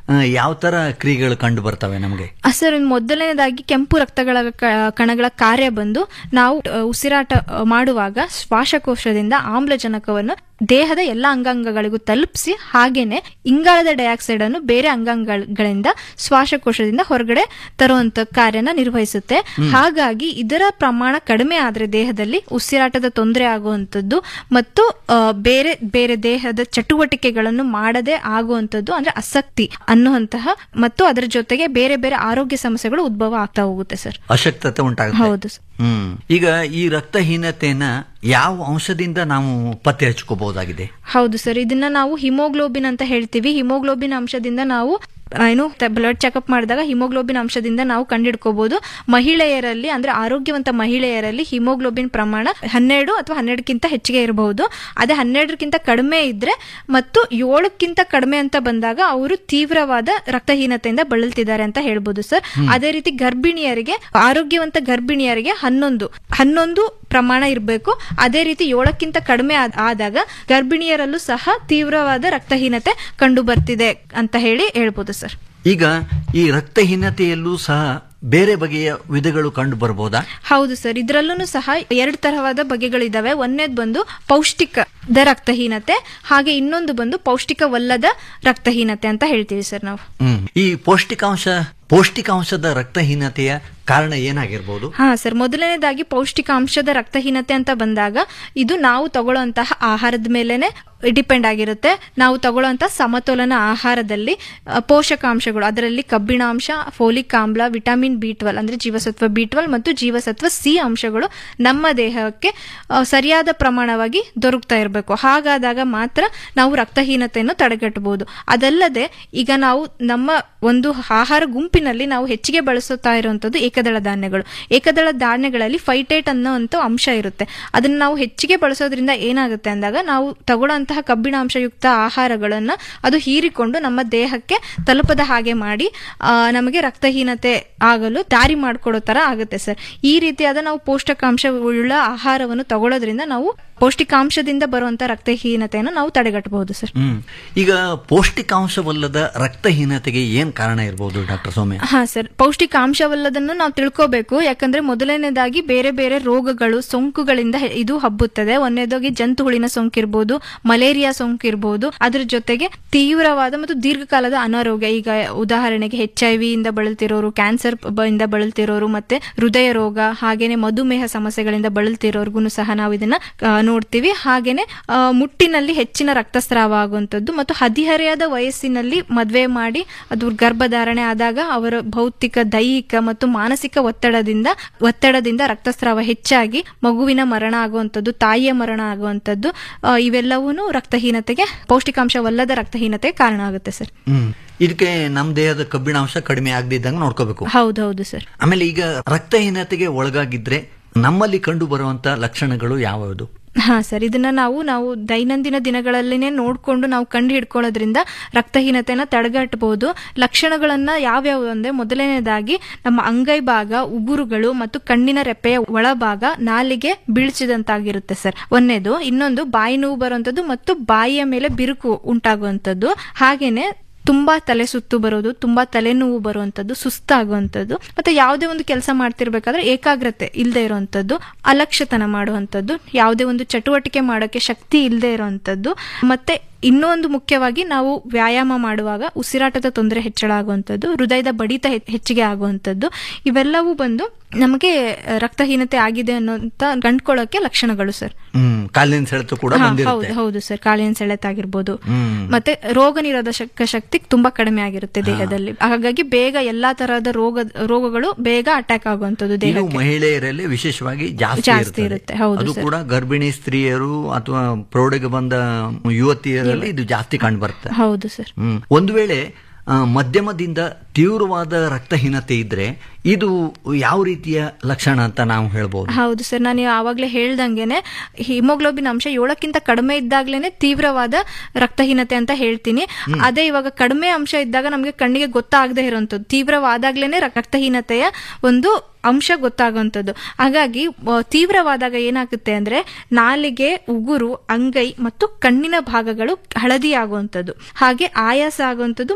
ಯಾವ ತರ ಕ್ರಿಯೆಗಳು ಕಂಡು ಬರ್ತವೆ ನಮಗೆ ಆ, ಸರ್ ಇನ್ನು ಮೊದಲನೇದಾಗಿ ಕೆಂಪು ರಕ್ತಗಳ ಕ- ಕಣಗಳ ಕಾರ್ಯ ಬಂದು ನಾವು ಅ, ಉಸಿರಾಟ ಅ, ಮಾಡುವಾಗ ಶ್ವಾಸಕೋಶದಿಂದ ಆಮ್ಲಜನಕವನ್ನು ದೇಹದ ಎಲ್ಲ ಅಂಗಾಂಗಗಳಿಗೂ ತಲುಪಿಸಿ ಹಾಗೇನೆ ಇಂಗಾಲದ ಡೈಆಕ್ಸೈಡ್ ಅನ್ನು ಬೇರೆ ಅಂಗಾಂಗಗಳಿಂದ ಶ್ವಾಸಕೋಶದಿಂದ ಹೊರಗಡೆ ತರುವಂತ ಕಾರ್ಯನ ನಿರ್ವಹಿಸುತ್ತೆ ಹಾಗಾಗಿ ಇದರ ಪ್ರಮಾಣ ಕಡಿಮೆ ಆದ್ರೆ ದೇಹದಲ್ಲಿ ಉಸಿರಾಟದ ತೊಂದರೆ ಆಗುವಂತದ್ದು ಮತ್ತು ಆ, ಬೇರೆ ಬೇರೆ ದೇಹದ ಚಟುವಟಿಕೆಗಳನ್ನು ಮಾಡದೆ ಆಗುವಂತದ್ದು ಅಂದ್ರೆ ಆಸಕ್ತಿ ಅನ್ನುವಂತಹ ಮತ್ತು ಅದರ ಜೊತೆಗೆ ಬೇರೆ ಬೇರೆ ಆರೋಗ್ಯ ಸಮಸ್ಯೆಗಳು ಉದ್ಭವ ಆಗ್ತಾ ಹೋಗುತ್ತೆ ಸರ್ ಅಶಕ್ತತೆ ಉಂಟಾಗುತ್ತೆ ಹೌದು ಸರ್ ಹ್ಮ್ ಈಗ ಈ ರಕ್ತಹೀನತೆಯನ್ನ ಯಾವ ಅಂಶದಿಂದ ನಾವು ಪತ್ತೆ ಹಚ್ಕೋಬಹುದಾಗಿದೆ ಹೌದು ಸರ್ ಇದನ್ನ ನಾವು ಹಿಮೋಗ್ಲೋಬಿನ್ ಅಂತ ಹೇಳ್ತೀವಿ ಹಿಮೋಗ್ಲೋಬಿನ್ ಅಂಶದಿಂದ ನಾವು ಆ, ಏನು ಬ್ಲಡ್ ಚೆಕಪ್ ಮಾಡಿದಾಗ ಹಿಮೋಗ್ಲೋಬಿನ್ ಅಂಶದಿಂದ ನಾವು ಕಂಡಿಡ್ಕೋಬಹುದು ಮಹಿಳೆಯರಲ್ಲಿ ಅಂದ್ರೆ ಆರೋಗ್ಯವಂತ ಮಹಿಳೆಯರಲ್ಲಿ ಹಿಮೋಗ್ಲೋಬಿನ್ ಪ್ರಮಾಣ ಹನ್ನೆರಡು ಅಥವಾ ಹನ್ನೆರಡಕ್ಕಿಂತ ಹೆಚ್ಚಿಗೆ ಇರಬಹುದು ಅದೇ ಹನ್ನೆರಡಕ್ಕಿಂತ ಕಡಿಮೆ ಇದ್ರೆ ಮತ್ತು ಏಳಕ್ಕಿಂತ ಕಡಿಮೆ ಅಂತ ಬಂದಾಗ ಅವರು ತೀವ್ರವಾದ ರಕ್ತಹೀನತೆಯಿಂದ ಬಳಲ್ತಿದ್ದಾರೆ ಅಂತ ಹೇಳ್ಬೋದು ಸರ್ ಅದೇ ರೀತಿ ಗರ್ಭಿಣಿಯರಿಗೆ ಆರೋಗ್ಯವಂತ ಗರ್ಭಿಣಿಯರಿಗೆ ಹನ್ನೊಂದು ಹನ್ನೊಂದು ಪ್ರಮಾಣ ಇರಬೇಕು ಅದೇ ರೀತಿ ಏಳಕ್ಕಿಂತ ಕಡಿಮೆ ಆದ್- ಆದಾಗ ಗರ್ಭಿಣಿಯರಲ್ಲೂ ಸಹ ತೀವ್ರವಾದ ರಕ್ತಹೀನತೆ ಕಂಡು ಬರ್ತಿದೆ ಅಂತ ಹೇಳಿ ಹೇಳ್ಬೋದು ಸರ್ ಈಗ ಈ ರಕ್ತಹೀನತೆಯಲ್ಲೂ ಸಹ ಬೇರೆ ಬಗೆಯ ವಿಧಗಳು ಕಂಡು ಬರಬಹುದಾ ಹೌದು ಸರ್ ಇದ್ರಲ್ಲೂ ಸಹ ಎರಡು ತರವಾದ ಬಗೆಗಳಿದಾವೆ ಒಂದೇದ್ ಬಂದು ಪೌಷ್ಟಿಕದ ರಕ್ತಹೀನತೆ ಹಾಗೆ ಇನ್ನೊಂದು ಬಂದು ಪೌಷ್ಟಿಕವಲ್ಲದ ರಕ್ತಹೀನತೆ ಅಂತ ಹೇಳ್ತೀವಿ ಸರ್ ನಾವು ಹ್ಮ್ ಈ ಪೌಷ್ಟಿಕಾಂಶ ಪೌಷ್ಟಿಕಾಂಶದ ರಕ್ತಹೀನತೆಯ ಕಾರಣ ಏನಾಗಿರ್ಬೋದು ಹಾ ಸರ್ ಮೊದಲನೇದಾಗಿ ಪೌಷ್ಟಿಕಾಂಶದ ರಕ್ತಹೀನತೆ ಅಂತ ಬಂದಾಗ ಇದು ನಾವು ತಗೊಳ್ಳುವಂತಹ ಆಹಾರದ ಮೇಲೆನೆ ಡಿಪೆಂಡ್ ಆಗಿರುತ್ತೆ ನಾವು ತಗೊಳ್ಳುವಂತಹ ಸಮತೋಲನ ಆಹಾರದಲ್ಲಿ ಅ, ಪೋಷಕಾಂಶಗಳು ಅದರಲ್ಲಿ ಕಬ್ಬಿಣಾಂಶ ಫೋಲಿಕ್ ಆಮ್ಲ ವಿಟಮಿನ್ ಬಿ ಟ್ವೆಲ್ ಅಂದ್ರೆ ಜೀವಸತ್ವ ಬಿ ಟ್ವೆಲ್ ಮತ್ತು ಜೀವಸತ್ವ ಸಿ ಅಂಶಗಳು ನಮ್ಮ ದೇಹಕ್ಕೆ ಅ, ಸರಿಯಾದ ಪ್ರಮಾಣವಾಗಿ ದೊರಕ್ತಾ ಇರಬೇಕು ಹಾಗಾದಾಗ ಮಾತ್ರ ನಾವು ರಕ್ತಹೀನತೆಯನ್ನು ತಡೆಗಟ್ಟಬಹುದು ಅದಲ್ಲದೆ ಈಗ ನಾವು ನಮ್ಮ ಒಂದು ಆಹಾರ ಗುಂಪಿನಲ್ಲಿ ನಾವು ಹೆಚ್ಚಿಗೆ ಬಳಸುತ್ತಾ ಇರುವಂತದ್ದು ಏಕದಳ ಧಾನ್ಯಗಳು ಏಕದಳ ಧಾನ್ಯಗಳಲ್ಲಿ ಫೈಟೇಟ್ ಅನ್ನೋಂಥ ಅಂಶ ಇರುತ್ತೆ ಅದನ್ನ ನಾವು ಹೆಚ್ಚಿಗೆ ಬಳಸೋದ್ರಿಂದ ಏನಾಗುತ್ತೆ ಅಂದಾಗ ನಾವು ತಗೊಳ್ಳೋಂತಹ ಕಬ್ಬಿಣಾಂಶಯುಕ್ತ ಆಹಾರಗಳನ್ನ ಅದು ಹೀರಿಕೊಂಡು ನಮ್ಮ ದೇಹಕ್ಕೆ ತಲುಪದ ಹಾಗೆ ಮಾಡಿ ಆ, ನಮಗೆ ರಕ್ತಹೀನತೆ ಆಗಲು ದಾರಿ ಮಾಡಿಕೊಡೋ ತರ ಆಗುತ್ತೆ ಸರ್ ಈ ರೀತಿಯಾದ ನಾವು ಪೌಷ್ಟಿಕಾಂಶ ಉಳ್ಳ ಆಹಾರವನ್ನು ತಗೊಳ್ಳೋದ್ರಿಂದ ನಾವು ಪೌಷ್ಟಿಕಾಂಶದಿಂದ ಬರುವಂತ ರಕ್ತಹೀನತೆಯನ್ನು ನಾವು ತಡೆಗಟ್ಟಬಹುದು ಸರ್ ಹ್ಮ್ ಈಗ ಪೌಷ್ಟಿಕಾಂಶವಲ್ಲದ ರಕ್ತಹೀನತೆಗೆ ಏನ್ ಕಾರಣ ಇರಬಹುದು ಡಾಕ್ಟರ್ ಸೌಮ್ಯ ಹಾ ಸರ್ ಪೌಷ್ಟಿಕಾಂಶವಲ್ಲದನ್ನು ನಾವು ತಿಳ್ಕೋಬೇಕು ಯಾಕಂದ್ರೆ ಮೊದಲನೇದಾಗಿ ಬೇರೆ ಬೇರೆ ರೋಗಗಳು ಸೋಂಕುಗಳಿಂದ ಹೆ- ಇದು ಹಬ್ಬುತ್ತದೆ ಒಂದನೇದಾಗಿ ಜಂತು ಹುಳಿನ ಸೋಂಕಿರ್ಬೋದು ಮಲೇರಿಯಾ ಸೋಂಕಿರ್ಬೋದು ಅದ್ರ ಜೊತೆಗೆ ತೀವ್ರವಾದ ಮತ್ತು ದೀರ್ಘಕಾಲದ ಅನಾರೋಗ್ಯ ಈಗ ಉದಾಹರಣೆಗೆ ಎಚ್ ಐ ವಿ ಇಂದ ಬಳಲ್ತಿರೋರು ಕ್ಯಾನ್ಸರ್ ಬ- ಇಂದ ಬಳಲ್ತಿರೋರು ಮತ್ತೆ ಹೃದಯ ರೋಗ ಹಾಗೇನೆ ಮಧುಮೇಹ ಸಮಸ್ಯೆಗಳಿಂದ ಬಳಲ್ತಿರೋರ್ಗು ಸಹ ನಾವು ಇದನ್ನ ಆ, ನೋಡ್ತೀವಿ ಹಾಗೇನೆ ಆ, ಮುಟ್ಟಿನಲ್ಲಿ ಹೆಚ್ಚಿನ ರಕ್ತಸ್ರಾವ ಆಗುವಂಥದ್ದು ಮತ್ತು ಹದಿಹರೆಯದ ವಯಸ್ಸಿನಲ್ಲಿ ಮದುವೆ ಮಾಡಿ ಅದು ಗರ್ಭಧಾರಣೆ ಆದಾಗ ಅವರ ಭೌತಿಕ ದೈಹಿಕ ಮತ್ತು ಮಾನಸಿಕ ಒತ್ತಡದಿಂದ ಒತ್ತಡದಿಂದ ರಕ್ತಸ್ರಾವ ಹೆಚ್ಚಾಗಿ ಮಗುವಿನ ಮರಣ ಆಗುವಂಥದ್ದು ತಾಯಿಯ ಮರಣ ಆಗುವಂಥದ್ದು ಆ, ಇವೆಲ್ಲವೂ ರಕ್ತಹೀನತೆಗೆ ಪೌಷ್ಟಿಕಾಂಶವಲ್ಲದ ರಕ್ತಹೀನತೆಗೆ ಕಾರಣ ಆಗುತ್ತೆ ಸರ್ ಹ್ಮ್ ಇದಕ್ಕೆ ನಮ್ಮ ದೇಹದ ಕಬ್ಬಿಣಾಂಶ ಕಡಿಮೆ ಆಗದಿದ್ದಂಗೆ ನೋಡ್ಕೋಬೇಕು ಹೌದೌದು ಸರ್ ಆಮೇಲೆ ಈಗ ರಕ್ತಹೀನತೆಗೆ ಒಳಗಾಗಿದ್ರೆ ನಮ್ಮಲ್ಲಿ ಕಂಡು ಬರುವಂತ ಲಕ್ಷಣಗಳು ಯಾವ್ಯಾವುದು ಹಾ ಸರ್ ಇದನ್ನ ನಾವು ನಾವು ದೈನಂದಿನ ದಿನಗಳಲ್ಲಿನೇ ನೋಡ್ಕೊಂಡು ನಾವು ಕಂಡು ಹಿಡ್ಕೊಳ್ಳೋದ್ರಿಂದ ರಕ್ತಹೀನತೆನ ತಡೆಗಟ್ಟಬಹುದು ಲಕ್ಷಣಗಳನ್ನ ಯಾವ್ಯಾವು ಅಂದ್ರೆ ಮೊದಲನೇದಾಗಿ ನಮ್ಮ ಅಂಗೈ ಭಾಗ ಉಗುರುಗಳು ಮತ್ತು ಕಣ್ಣಿನ ರೆಪ್ಪೆಯ ಒಳಭಾಗ ನಾಲಿಗೆ ಬೀಳ್ಸಿದಂತಾಗಿರುತ್ತೆ ಸರ್ ಒಂದೇದು ಇನ್ನೊಂದು ಬಾಯಿ ನೋವು ಬರುವಂತದ್ದು ಮತ್ತು ಬಾಯಿಯ ಮೇಲೆ ಬಿರುಕು ಉಂಟಾಗುವಂತದ್ದು ಹಾಗೇನೆ ತುಂಬಾ ತಲೆ ಸುತ್ತು ಬರೋದು ತುಂಬಾ ತಲೆನೋವು ಬರುವಂತದ್ದು ಸುಸ್ತಾಗುವಂಥದ್ದು ಮತ್ತೆ ಯಾವುದೇ ಒಂದು ಕೆಲಸ ಮಾಡ್ತಿರ್ಬೇಕಾದ್ರೆ ಏಕಾಗ್ರತೆ ಇಲ್ಲದೆ ಇರುವಂತದ್ದು ಅಲಕ್ಷ್ಯತನ ಮಾಡುವಂಥದ್ದು ಯಾವುದೇ ಒಂದು ಚಟುವಟಿಕೆ ಮಾಡೋಕೆ ಶಕ್ತಿ ಇಲ್ಲದೆ ಇರುವಂತದ್ದು ಮತ್ತೆ ಇನ್ನೊಂದು ಮುಖ್ಯವಾಗಿ ನಾವು ವ್ಯಾಯಾಮ ಮಾಡುವಾಗ ಉಸಿರಾಟದ ತೊಂದರೆ ಹೆಚ್ಚಳ ಆಗುವಂಥದ್ದು ಹೃದಯದ ಬಡಿತ ಹೆ- ಹೆಚ್ಚಿಗೆ ಆಗುವಂಥದ್ದು ಇವೆಲ್ಲವೂ ಬಂದು ನಮಗೆ ರಕ್ತಹೀನತೆ ಆಗಿದೆ ಅನ್ನೋಂತ ಕಂಡ್ಕೊಳ್ಳೋಕೆ ಲಕ್ಷಣಗಳು ಸರ್ ಹ್ಮ್ ಕಾಲಿನ ಸೆಳೆತ ಕೂಡ ಹಾ, ಬಂದಿರುತ್ತೆ ಹೌದು ಹೌದು ಸರ್ ಕಾಲಿನ ಸೆಳೆತ ಆಗಿರ್ಬೋದು ಹ್ಮ್. ಮತ್ತೆ ರೋಗ ನಿರೋಧಕ ಶಕ್ತಿ ತುಂಬಾ ಕಡಿಮೆ ಆಗಿರುತ್ತೆ ದೇಹದಲ್ಲಿ ಹಾಗಾಗಿ ಬೇಗ ಎಲ್ಲಾ ತರಹದ ರೋಗ ರೋಗಗಳು ಬೇಗ ಅಟ್ಯಾಕ್ ಆಗುವಂತದ್ದು ಇದು ದೇಹಕ್ಕೆ ಮಹಿಳೆಯರಲ್ಲಿ ವಿಶೇಷವಾಗಿ ಜಾಸ್ತಿ ಜಾಸ್ತಿ ಇರ್ತದೆ. ಇರುತ್ತೆ, ಹೌದು ಅದು ಸರ್. ಕೂಡ ಗರ್ಭಿಣಿ ಸ್ತ್ರೀಯರು ಅಥವಾ ಪ್ರೌಢಗೆ ಬಂದ ಯುವತಿಯರಲ್ಲಿ ಇದು ಜಾಸ್ತಿ ಕಂಡು ಬರುತ್ತೆ ಹೌದು ಸರ್ ಹ್ಮ್ ಒಂದು ವೇಳೆ ಆ, ಮಧ್ಯಮದಿಂದ ತೀವ್ರವಾದ ರಕ್ತಹೀನತೆ ಇದ್ರೆ ಇದು ಯಾವ ರೀತಿಯ ಲಕ್ಷಣ ಅಂತ ನಾವು ಹೇಳ್ಬೋದು ಹೌದು ಸರ್ ನಾನು ಆವಾಗಲೇ ಹೇಳ್ದಂಗೆನೆ ಹಿಮೋಗ್ಲೋಬಿನ್ ಅಂಶ ಏಳಕ್ಕಿಂತ ಕಡಿಮೆ ಇದ್ದಾಗ್ಲೇನೆ ತೀವ್ರವಾದ ರಕ್ತಹೀನತೆ ಅಂತ ಹೇಳ್ತೀನಿ ಅದೇ ಇವಾಗ ಕಡಿಮೆ ಅಂಶ ಇದ್ದಾಗ ನಮಗೆ ಕಣ್ಣಿಗೆ ಗೊತ್ತಾಗದೆ ಇರುವಂತದ್ದು ತೀವ್ರವಾದಾಗ್ಲೇನೆ ರಕ್ತಹೀನತೆಯ ಒಂದು ಅಂಶ ಗೊತ್ತಾಗುವಂಥದ್ದು ಹಾಗಾಗಿ ಆ, ತೀವ್ರವಾದಾಗ ಏನಾಗುತ್ತೆ ಅಂದ್ರೆ ನಾಲಿಗೆ ಉಗುರು ಅಂಗೈ ಮತ್ತು ಕಣ್ಣಿನ ಭಾಗಗಳು ಹಳದಿ ಆಗುವಂಥದ್ದು ಹಾಗೆ ಆಯಾಸ ಆಗುವಂಥದ್ದು ಮತ್ತು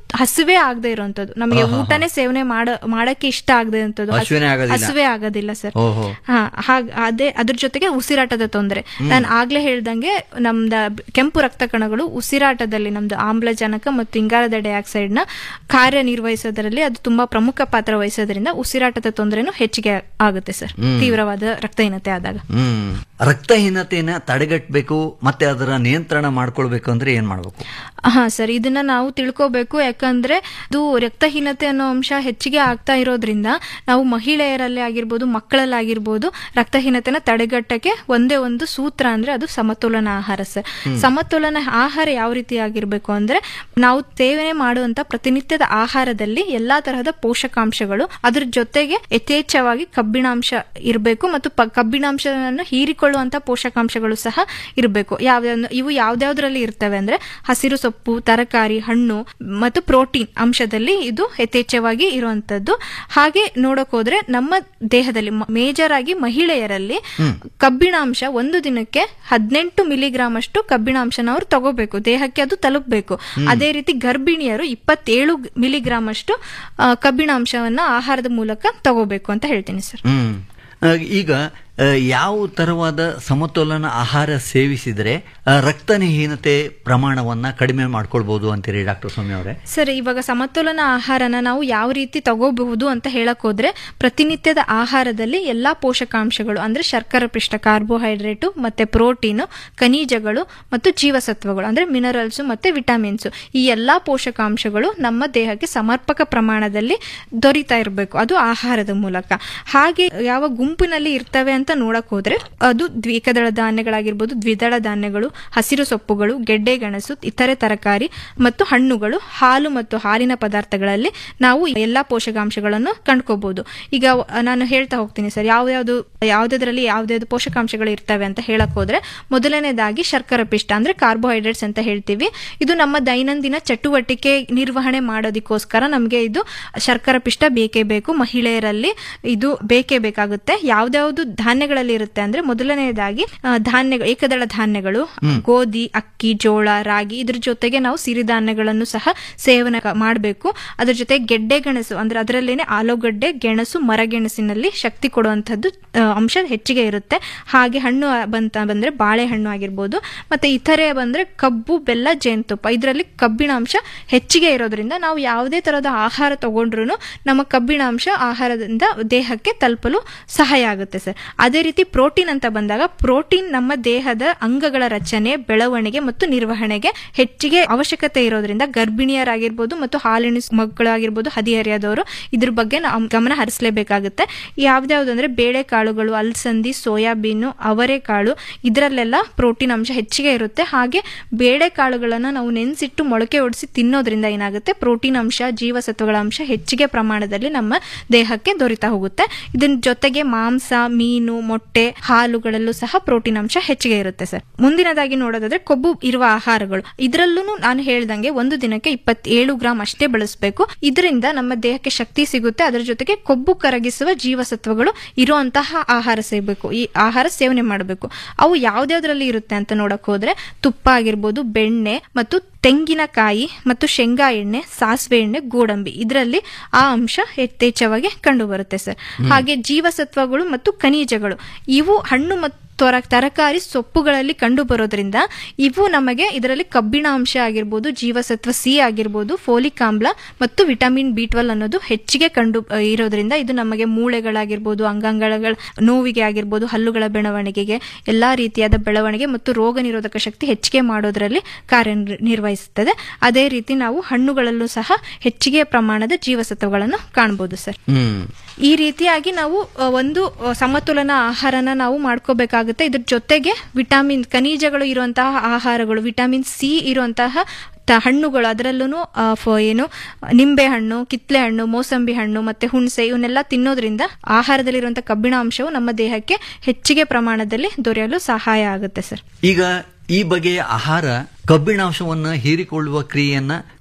ಹಸುವೆ ಆಗದೆ ಇರುವಂತದ್ದು ನಮಗೆ ಆಹಾ. ಊಟನೇ ಸೇವನೆ ಮಾಡ ಮಾಡಕ್ಕೆ ಇಷ್ಟ ಆಗದೆ ಇರುವಂತದ್ದು ಹಸ್- ಹಸಿವೆನೇ ಆಗೋದಿಲ್ಲ. ಹಸಿವೆ ಆಗೋದಿಲ್ಲ ಸರ್ ಓಹೋ. ಹಾ ಹಾಗ್ ಅದೇ ಅದ್ರ ಜೊತೆಗೆ ಉಸಿರಾಟದ ತೊಂದರೆ ನಾನು ಆಗ್ಲೇ ಹೇಳ್ದಂಗೆ ನಮ್ದ ಕೆಂಪು ರಕ್ತ ಕಣಗಳು ಉಸಿರಾಟದಲ್ಲಿ ನಮ್ದು ಆಮ್ಲಜನಕ ಮತ್ತು ಇಂಗಾಲದ ಡೈಆಕ್ಸೈಡ್ ನ ಕಾರ್ಯನಿರ್ವಹಿಸೋದ್ರಲ್ಲಿ ಅದು ತುಂಬಾ ಪ್ರಮುಖ ಪಾತ್ರ ವಹಿಸೋದ್ರಿಂದ ಉಸಿರಾಟದ ತೊಂದರೆನೂ ಹೆಚ್ಚಿಗೆ ಆಗುತ್ತೆ ಸರ್ ತೀವ್ರವಾದ ರಕ್ತಹೀನತೆ ಆದಾಗ ಹ್ಮ್ ರಕ್ತಹೀನತೆಯನ್ನ ತಡೆಗಟ್ಟಬೇಕು ಮತ್ತೆ ಅದರ ನಿಯಂತ್ರಣ ಮಾಡ್ಕೊಳ್ಬೇಕು ಅಂದ್ರೆ ಏನ್ ಮಾಡ್ಬೇಕು ಹಾ ಸರ್ ಇದನ್ನ ನಾವು ತಿಳ್ಕೋಬೇಕು ಯಾಕಂದ್ರೆ ಇದು ರಕ್ತಹೀನತೆ ಅನ್ನೋ ಅಂಶ ಹೆಚ್ಚಿಗೆ ಆಗ್ತಾ ಇರೋದ್ರಿಂದ ನಾವು ಮಹಿಳೆಯರಲ್ಲಿ ಆಗಿರ್ಬೋದು ಮಕ್ಕಳಲ್ಲಿ ಆಗಿರ್ಬೋದು ರಕ್ತಹೀನತೆನ ತಡೆಗಟ್ಟಕ್ಕೆ ಒಂದೇ ಒಂದು ಸೂತ್ರ ಅಂದ್ರೆ ಅದು ಸಮತೋಲನ ಆಹಾರ ಸರ್ ಸಮತೋಲನ ಆಹಾರ ಯಾವ ರೀತಿ ಆಗಿರ್ಬೇಕು ಅಂದ್ರೆ ನಾವು ಸೇವನೆ ಮಾಡುವಂತ ಪ್ರತಿನಿತ್ಯದ ಆಹಾರದಲ್ಲಿ ಎಲ್ಲಾ ತರಹದ ಪೋಷಕಾಂಶಗಳು ಅದ್ರ ಜೊತೆಗೆ ಯಥೇಚ್ಛವಾಗಿ ಕಬ್ಬಿಣಾಂಶ ಇರಬೇಕು ಮತ್ತು ಪ- ಕಬ್ಬಿಣಾಂಶವನ್ನು ಹೀರಿಕೊಳ್ಳುವಂತ ಪೋಷಕಾಂಶಗಳು ಸಹ ಇರಬೇಕು ಯಾವ ಇವು ಯಾವ್ದಾವ್ದ್ರಲ್ಲಿ ಇರ್ತವೆ ಅಂದ್ರೆ ಹಸಿರು ಸೊಪ್ಪು ತರಕಾರಿ ಹಣ್ಣು ಮತ್ತು ಪ್ರೋಟೀನ್ ಅಂಶದಲ್ಲಿ ಇದು ಯಥೇಚ್ಛವಾಗಿ ಇರುವಂತದ್ದು ಹಾಗೆ ನೋಡಕ್ ಹೋದ್ರೆ ನಮ್ಮ ದೇಹದಲ್ಲಿ ಮೇಜರ್ ಆಗಿ ಮಹಿಳೆಯರಲ್ಲಿ ಕಬ್ಬಿಣಾಂಶ ಒಂದು ದಿನಕ್ಕೆ ಹದಿನೆಂಟು ಮಿಲಿಗ್ರಾಮ್ ಅಷ್ಟು ಕಬ್ಬಿಣಾಂಶನ ಅವ್ರು ತಗೋಬೇಕು ದೇಹಕ್ಕೆ ಅದು ತಲುಪಬೇಕು ಅದೇ ರೀತಿ ಗರ್ಭಿಣಿಯರು ಇಪ್ಪತ್ತೇಳು ಮಿಲಿಗ್ರಾಮ್ ಅಷ್ಟು ಆ, ಕಬ್ಬಿಣಾಂಶವನ್ನ ಆಹಾರದ ಮೂಲಕ ತಗೋಬೇಕು ಅಂತ ಹೇಳ್ತೀನಿ ಸರ್ ಹ್ಮ್ ಆ, ಈಗ ಆ, ಯಾವ ತರವಾದ ಸಮತೋಲನ ಆಹಾರ ಸೇವಿಸಿದ್ರೆ ಆ, ರಕ್ತಹೀನತೆ ಪ್ರಮಾಣವನ್ನ ಕಡಿಮೆ ಮಾಡ್ಕೊಳ್ಬಹುದು ಅಂತೀರಿ ಡಾಕ್ಟರ್ ಸ್ವಾಮಿ ಅವರೇ ಸರ್ ಇವಾಗ ಸಮತೋಲನ ಆಹಾರನ ನಾವು ಯಾವ ರೀತಿ ತಗೋಬಹುದು ಅಂತ ಹೇಳಕ್ ಹೋದ್ರೆ ಪ್ರತಿನಿತ್ಯದ ಆಹಾರದಲ್ಲಿ ಎಲ್ಲಾ ಪೋಷಕಾಂಶಗಳು ಅಂದ್ರೆ ಶರ್ಕರ ಪಿಷ್ಟ ಕಾರ್ಬೋಹೈಡ್ರೇಟು ಮತ್ತೆ ಪ್ರೋಟೀನು ಖನಿಜಗಳು ಮತ್ತು ಜೀವಸತ್ವಗಳು ಅಂದ್ರೆ ಮಿನರಲ್ಸ್ ಮತ್ತೆ ವಿಟಮಿನ್ಸ್ ಈ ಎಲ್ಲಾ ಪೋಷಕಾಂಶಗಳು ನಮ್ಮ ದೇಹಕ್ಕೆ ಸಮರ್ಪಕ ಪ್ರಮಾಣದಲ್ಲಿ ದೊರೀತಾ ಇರಬೇಕು ಅದು ಆಹಾರದ ಮೂಲಕ ಹಾಗೆ ಯಾವ ಗುಂಪಿನಲ್ಲಿ ಇರ್ತವೆ ಅಂತ ನೋಡಕ್ ಹೋದ್ರೆ ಅದು ದ್ವಿಕದಳ ಧಾನ್ಯಗಳಾಗಿರ್ಬೋದು ದ್ವಿದಳ ಧಾನ್ಯಗಳು ಹಸಿರು ಸೊಪ್ಪುಗಳು ಗೆಡ್ಡೆ ಗೆಣಸು ಇತರೆ ತರಕಾರಿ ಮತ್ತು ಹಣ್ಣುಗಳು ಹಾಲು ಮತ್ತು ಹಾಲಿನ ಪದಾರ್ಥಗಳಲ್ಲಿ ನಾವು ಎಲ್ಲಾ ಪೋಷಕಾಂಶಗಳನ್ನು ಕಂಡ್ಕೋಬಹುದು ಈಗ ಅಹ್, ನಾನು ಹೇಳ್ತಾ ಹೋಗ್ತೀನಿ ಸರ್ ಯಾವ್ಯಾವ್ದು ಯಾವ್ದಾದ್ರಲ್ಲಿ ಯಾವ್ದಾವ್ದು ಪೋಷಕಾಂಶಗಳು ಇರ್ತವೆ ಅಂತ ಹೇಳಕ್ ಹೋದ್ರೆ ಮೊದಲನೇದಾಗಿ ಶರ್ಕರ ಪಿಷ್ಟ ಅಂದ್ರೆ ಕಾರ್ಬೋಹೈಡ್ರೇಟ್ಸ್ ಅಂತ ಹೇಳ್ತೀವಿ ಇದು ನಮ್ಮ ದೈನಂದಿನ ಚಟುವಟಿಕೆ ನಿರ್ವಹಣೆ ಮಾಡೋದಕ್ಕೋಸ್ಕರ ನಮಗೆ ಇದು ಶರ್ಕರ ಪಿಷ್ಟ ಬೇಕೇ ಬೇಕು ಮಹಿಳೆಯರಲ್ಲಿ ಇದು ಬೇಕೇ ಬೇಕಾಗುತ್ತೆ ಯಾವ್ದಾವ್ದು ಧಾನ್ಯಗಳಲ್ಲಿ ಇರುತ್ತೆ ಅಂದ್ರೆ ಮೊದಲನೇದಾಗಿ ಆ, ಧಾನ್ಯಗಳು ಏಕದಳ ಧಾನ್ಯಗಳು ಗೋಧಿ ಅಕ್ಕಿ ಜೋಳ ರಾಗಿ ಇದ್ರ ಜೊತೆಗೆ ನಾವು ಸಿರಿಧಾನ್ಯಗಳನ್ನು ಸಹ ಸೇವನೆ ಮಾಡಬೇಕು ಅದ್ರ ಜೊತೆ ಗೆಡ್ಡೆ ಗೆಣಸು ಅಂದ್ರೆ ಅದರಲ್ಲೇನೆ ಆಲೂಗಡ್ಡೆ ಗೆಣಸು ಮರಗೆಣಸಿನಲ್ಲಿ ಶಕ್ತಿ ಕೊಡುವಂತದ್ದು ಆ, ಅಂಶ ಹೆಚ್ಚಿಗೆ ಇರುತ್ತೆ ಹಾಗೆ ಹಣ್ಣು ಬಂತ ಬಂದ್ರೆ ಬಾಳೆಹಣ್ಣು ಆಗಿರ್ಬೋದು ಮತ್ತೆ ಇತರೆ ಬಂದ್ರೆ ಕಬ್ಬು ಬೆಲ್ಲ ಜೇನುತುಪ್ಪ ಇದರಲ್ಲಿ ಕಬ್ಬಿಣಾಂಶ ಹೆಚ್ಚಿಗೆ ಇರೋದ್ರಿಂದ ನಾವು ಯಾವುದೇ ತರಹದ ಆಹಾರ ತಗೊಂಡ್ರು ನಮ್ಮ ಕಬ್ಬಿಣಾಂಶ ಆಹಾರದಿಂದ ದೇಹಕ್ಕೆ ತಲುಪಲು ಸಹಾಯ ಆಗುತ್ತೆ ಸರ್ ಅದೇ ರೀತಿ ಪ್ರೋಟೀನ್ ಅಂತ ಬಂದಾಗ ಪ್ರೋಟೀನ್ ನಮ್ಮ ದೇಹದ ಅಂಗಗಳ ರಚನೆ ಬೆಳವಣಿಗೆ ಮತ್ತು ನಿರ್ವಹಣೆಗೆ ಹೆಚ್ಚಿಗೆ ಅವಶ್ಯಕತೆ ಇರೋದ್ರಿಂದ ಗರ್ಭಿಣಿಯರಾಗಿರ್ಬೋದು ಮತ್ತು ಹಾಲಿನ ಮಕ್ಕಳಾಗಿರ್ಬೋದು ಹದಿಹರಿಯದವರು ಇದ್ರ ಬಗ್ಗೆ ನಾವು ಗಮನ ಹರಿಸಲೇಬೇಕಾಗುತ್ತೆ ಯಾವ್ದ್ಯಾವ್ದು ಅಂದ್ರೆ ಬೇಳೆಕಾಳುಗಳು ಅಲಸಂದಿ ಸೋಯಾಬೀನು ಅವರೆಕಾಳು ಇದರಲ್ಲೆಲ್ಲ ಪ್ರೋಟೀನ್ ಅಂಶ ಹೆಚ್ಚಿಗೆ ಇರುತ್ತೆ ಹಾಗೆ ಬೇಳೆಕಾಳುಗಳನ್ನ ನಾವು ನೆನೆಸಿಟ್ಟು ಮೊಳಕೆ ಒಡಿಸಿ ತಿನ್ನೋದ್ರಿಂದ ಏನಾಗುತ್ತೆ ಪ್ರೋಟೀನ್ ಅಂಶ ಜೀವಸತ್ವಗಳ ಅಂಶ ಹೆಚ್ಚಿಗೆ ಪ್ರಮಾಣದಲ್ಲಿ ನಮ್ಮ ದೇಹಕ್ಕೆ ದೊರೀತಾ ಹೋಗುತ್ತೆ ಇದನ್ನ ಜೊತೆಗೆ ಮಾಂಸ ಮೀನು ಮೊಟ್ಟೆ ಹಾಲುಗಳಲ್ಲೂ ಸಹ ಪ್ರೋಟೀನ್ ಅಂಶ ಹೆಚ್ಚಿಗೆ ಇರುತ್ತೆ ಸರ್ ಮುಂದಿನದಾಗಿ ನೋಡೋದಾದ್ರೆ ಕೊಬ್ಬು ಇರುವ ಆಹಾರಗಳು ಇದರಲ್ಲೂ ನಾನು ಹೇಳ್ದಂಗೆ ಒಂದು ದಿನಕ್ಕೆ ಇಪ್ಪತ್ತೇಳು ಗ್ರಾಮ್ ಅಷ್ಟೇ ಬಳಸಬೇಕು ಇದರಿಂದ ನಮ್ಮ ದೇಹಕ್ಕೆ ಶಕ್ತಿ ಸಿಗುತ್ತೆ ಅದರ ಜೊತೆಗೆ ಕೊಬ್ಬು ಕರಗಿಸುವ ಜೀವಸತ್ವಗಳು ಇರುವಂತಹ ಆಹಾರ ಸೇವಬೇಕು ಈ ಆಹಾರ ಸೇವನೆ ಮಾಡಬೇಕು ಅವು ಯಾವ್ದ್ಯಾವ್ದ್ರಲ್ಲಿ ಇರುತ್ತೆ ಅಂತ ನೋಡಕ್ ಹೋದ್ರೆ ತುಪ್ಪ ಆಗಿರ್ಬೋದು ಬೆಣ್ಣೆ ಮತ್ತು ತೆಂಗಿನಕಾಯಿ ಮತ್ತು ಶೇಂಗಾ ಎಣ್ಣೆ ಸಾಸಿವೆ ಎಣ್ಣೆ ಗೋಡಂಬಿ ಇದರಲ್ಲಿ ಆ ಅಂಶ ಯಥೇಚ್ಛವಾಗಿ ಕಂಡು ಬರುತ್ತೆ ಸರ್ ಹಾಗೆ ಜೀವಸತ್ವಗಳು ಮತ್ತು ಖನಿಜಗಳು ಇವು ಹಣ್ಣು ಮತ್ತು ತ್ವರ ತರಕಾರಿ ಸೊಪ್ಪುಗಳಲ್ಲಿ ಕಂಡು ಬರೋದ್ರಿಂದ ಇವು ನಮಗೆ ಇದರಲ್ಲಿ ಕಬ್ಬಿಣ ಅಂಶ ಆಗಿರ್ಬೋದು ಜೀವಸತ್ವ ಸಿ ಆಗಿರ್ಬೋದು ಫೋಲಿಕ್ ಆಮ್ಲ ಮತ್ತು ವಿಟಮಿನ್ ಬಿ ಟ್ವೆಲ್ ಅನ್ನೋದು ಹೆಚ್ಚಿಗೆ ಕಂಡು ಅ, ಇರೋದ್ರಿಂದ ಇದು ನಮಗೆ ಮೂಳೆಗಳಾಗಿರ್ಬೋದು ಅಂಗಾಂಗಗಳ ನೋವಿಗೆ ಆಗಿರ್ಬೋದು ಹಲ್ಲುಗಳ ಬೆಳವಣಿಗೆಗೆ ಎಲ್ಲಾ ರೀತಿಯಾದ ಬೆಳವಣಿಗೆ ಮತ್ತು ರೋಗ ನಿರೋಧಕ ಶಕ್ತಿ ಹೆಚ್ಚಿಗೆ ಮಾಡೋದ್ರಲ್ಲಿ ಕಾರ್ಯನಿರ್ವಹಿಸುತ್ತದೆ ಅದೇ ರೀತಿ ನಾವು ಹಣ್ಣುಗಳಲ್ಲೂ ಸಹ ಹೆಚ್ಚಿಗೆ ಪ್ರಮಾಣದ ಜೀವಸತ್ವಗಳನ್ನು ಕಾಣಬಹುದು ಸರ್ ಹ್ಮ್ ಈ ರೀತಿಯಾಗಿ ನಾವು ಅ, ಒಂದು ಅ, ಸಮತೋಲನ ಆಹಾರನ ನಾವು ಮಾಡ್ಕೋಬೇಕಾಗುತ್ತೆ ಇದ್ರ ಜೊತೆಗೆ ವಿಟಮಿನ್ ಖನಿಜಗಳು ಇರುವಂತಹ ಆಹಾರಗಳು ವಿಟಮಿನ್ ಸಿ ಇರುವಂತಹ ತ- ಹಣ್ಣುಗಳು ಅದರಲ್ಲೂ ಏನು ನಿಂಬೆ ಹಣ್ಣು ಕಿತ್ಲೆ ಹಣ್ಣು ಮೋಸಂಬಿ ಹಣ್ಣು ಮತ್ತೆ ಹುಣಸೆ ಇವನ್ನೆಲ್ಲ ತಿನ್ನೋದ್ರಿಂದ ಆಹಾರದಲ್ಲಿರುವಂತಹ ಕಬ್ಬಿಣ ಅಂಶವು ನಮ್ಮ ದೇಹಕ್ಕೆ ಹೆಚ್ಚಿಗೆ ಪ್ರಮಾಣದಲ್ಲಿ ದೊರೆಯಲು ಸಹಾಯ ಆಗುತ್ತೆ ಸರ್ ಈಗ ಈ ಬಗೆಯ ಆಹಾರ ಕಬ್ಬಿಣಾಂಶವನ್ನ ಹೀರಿಕೊಳ್ಳುವ ಕ್ರಿಯೆಯನ್ನ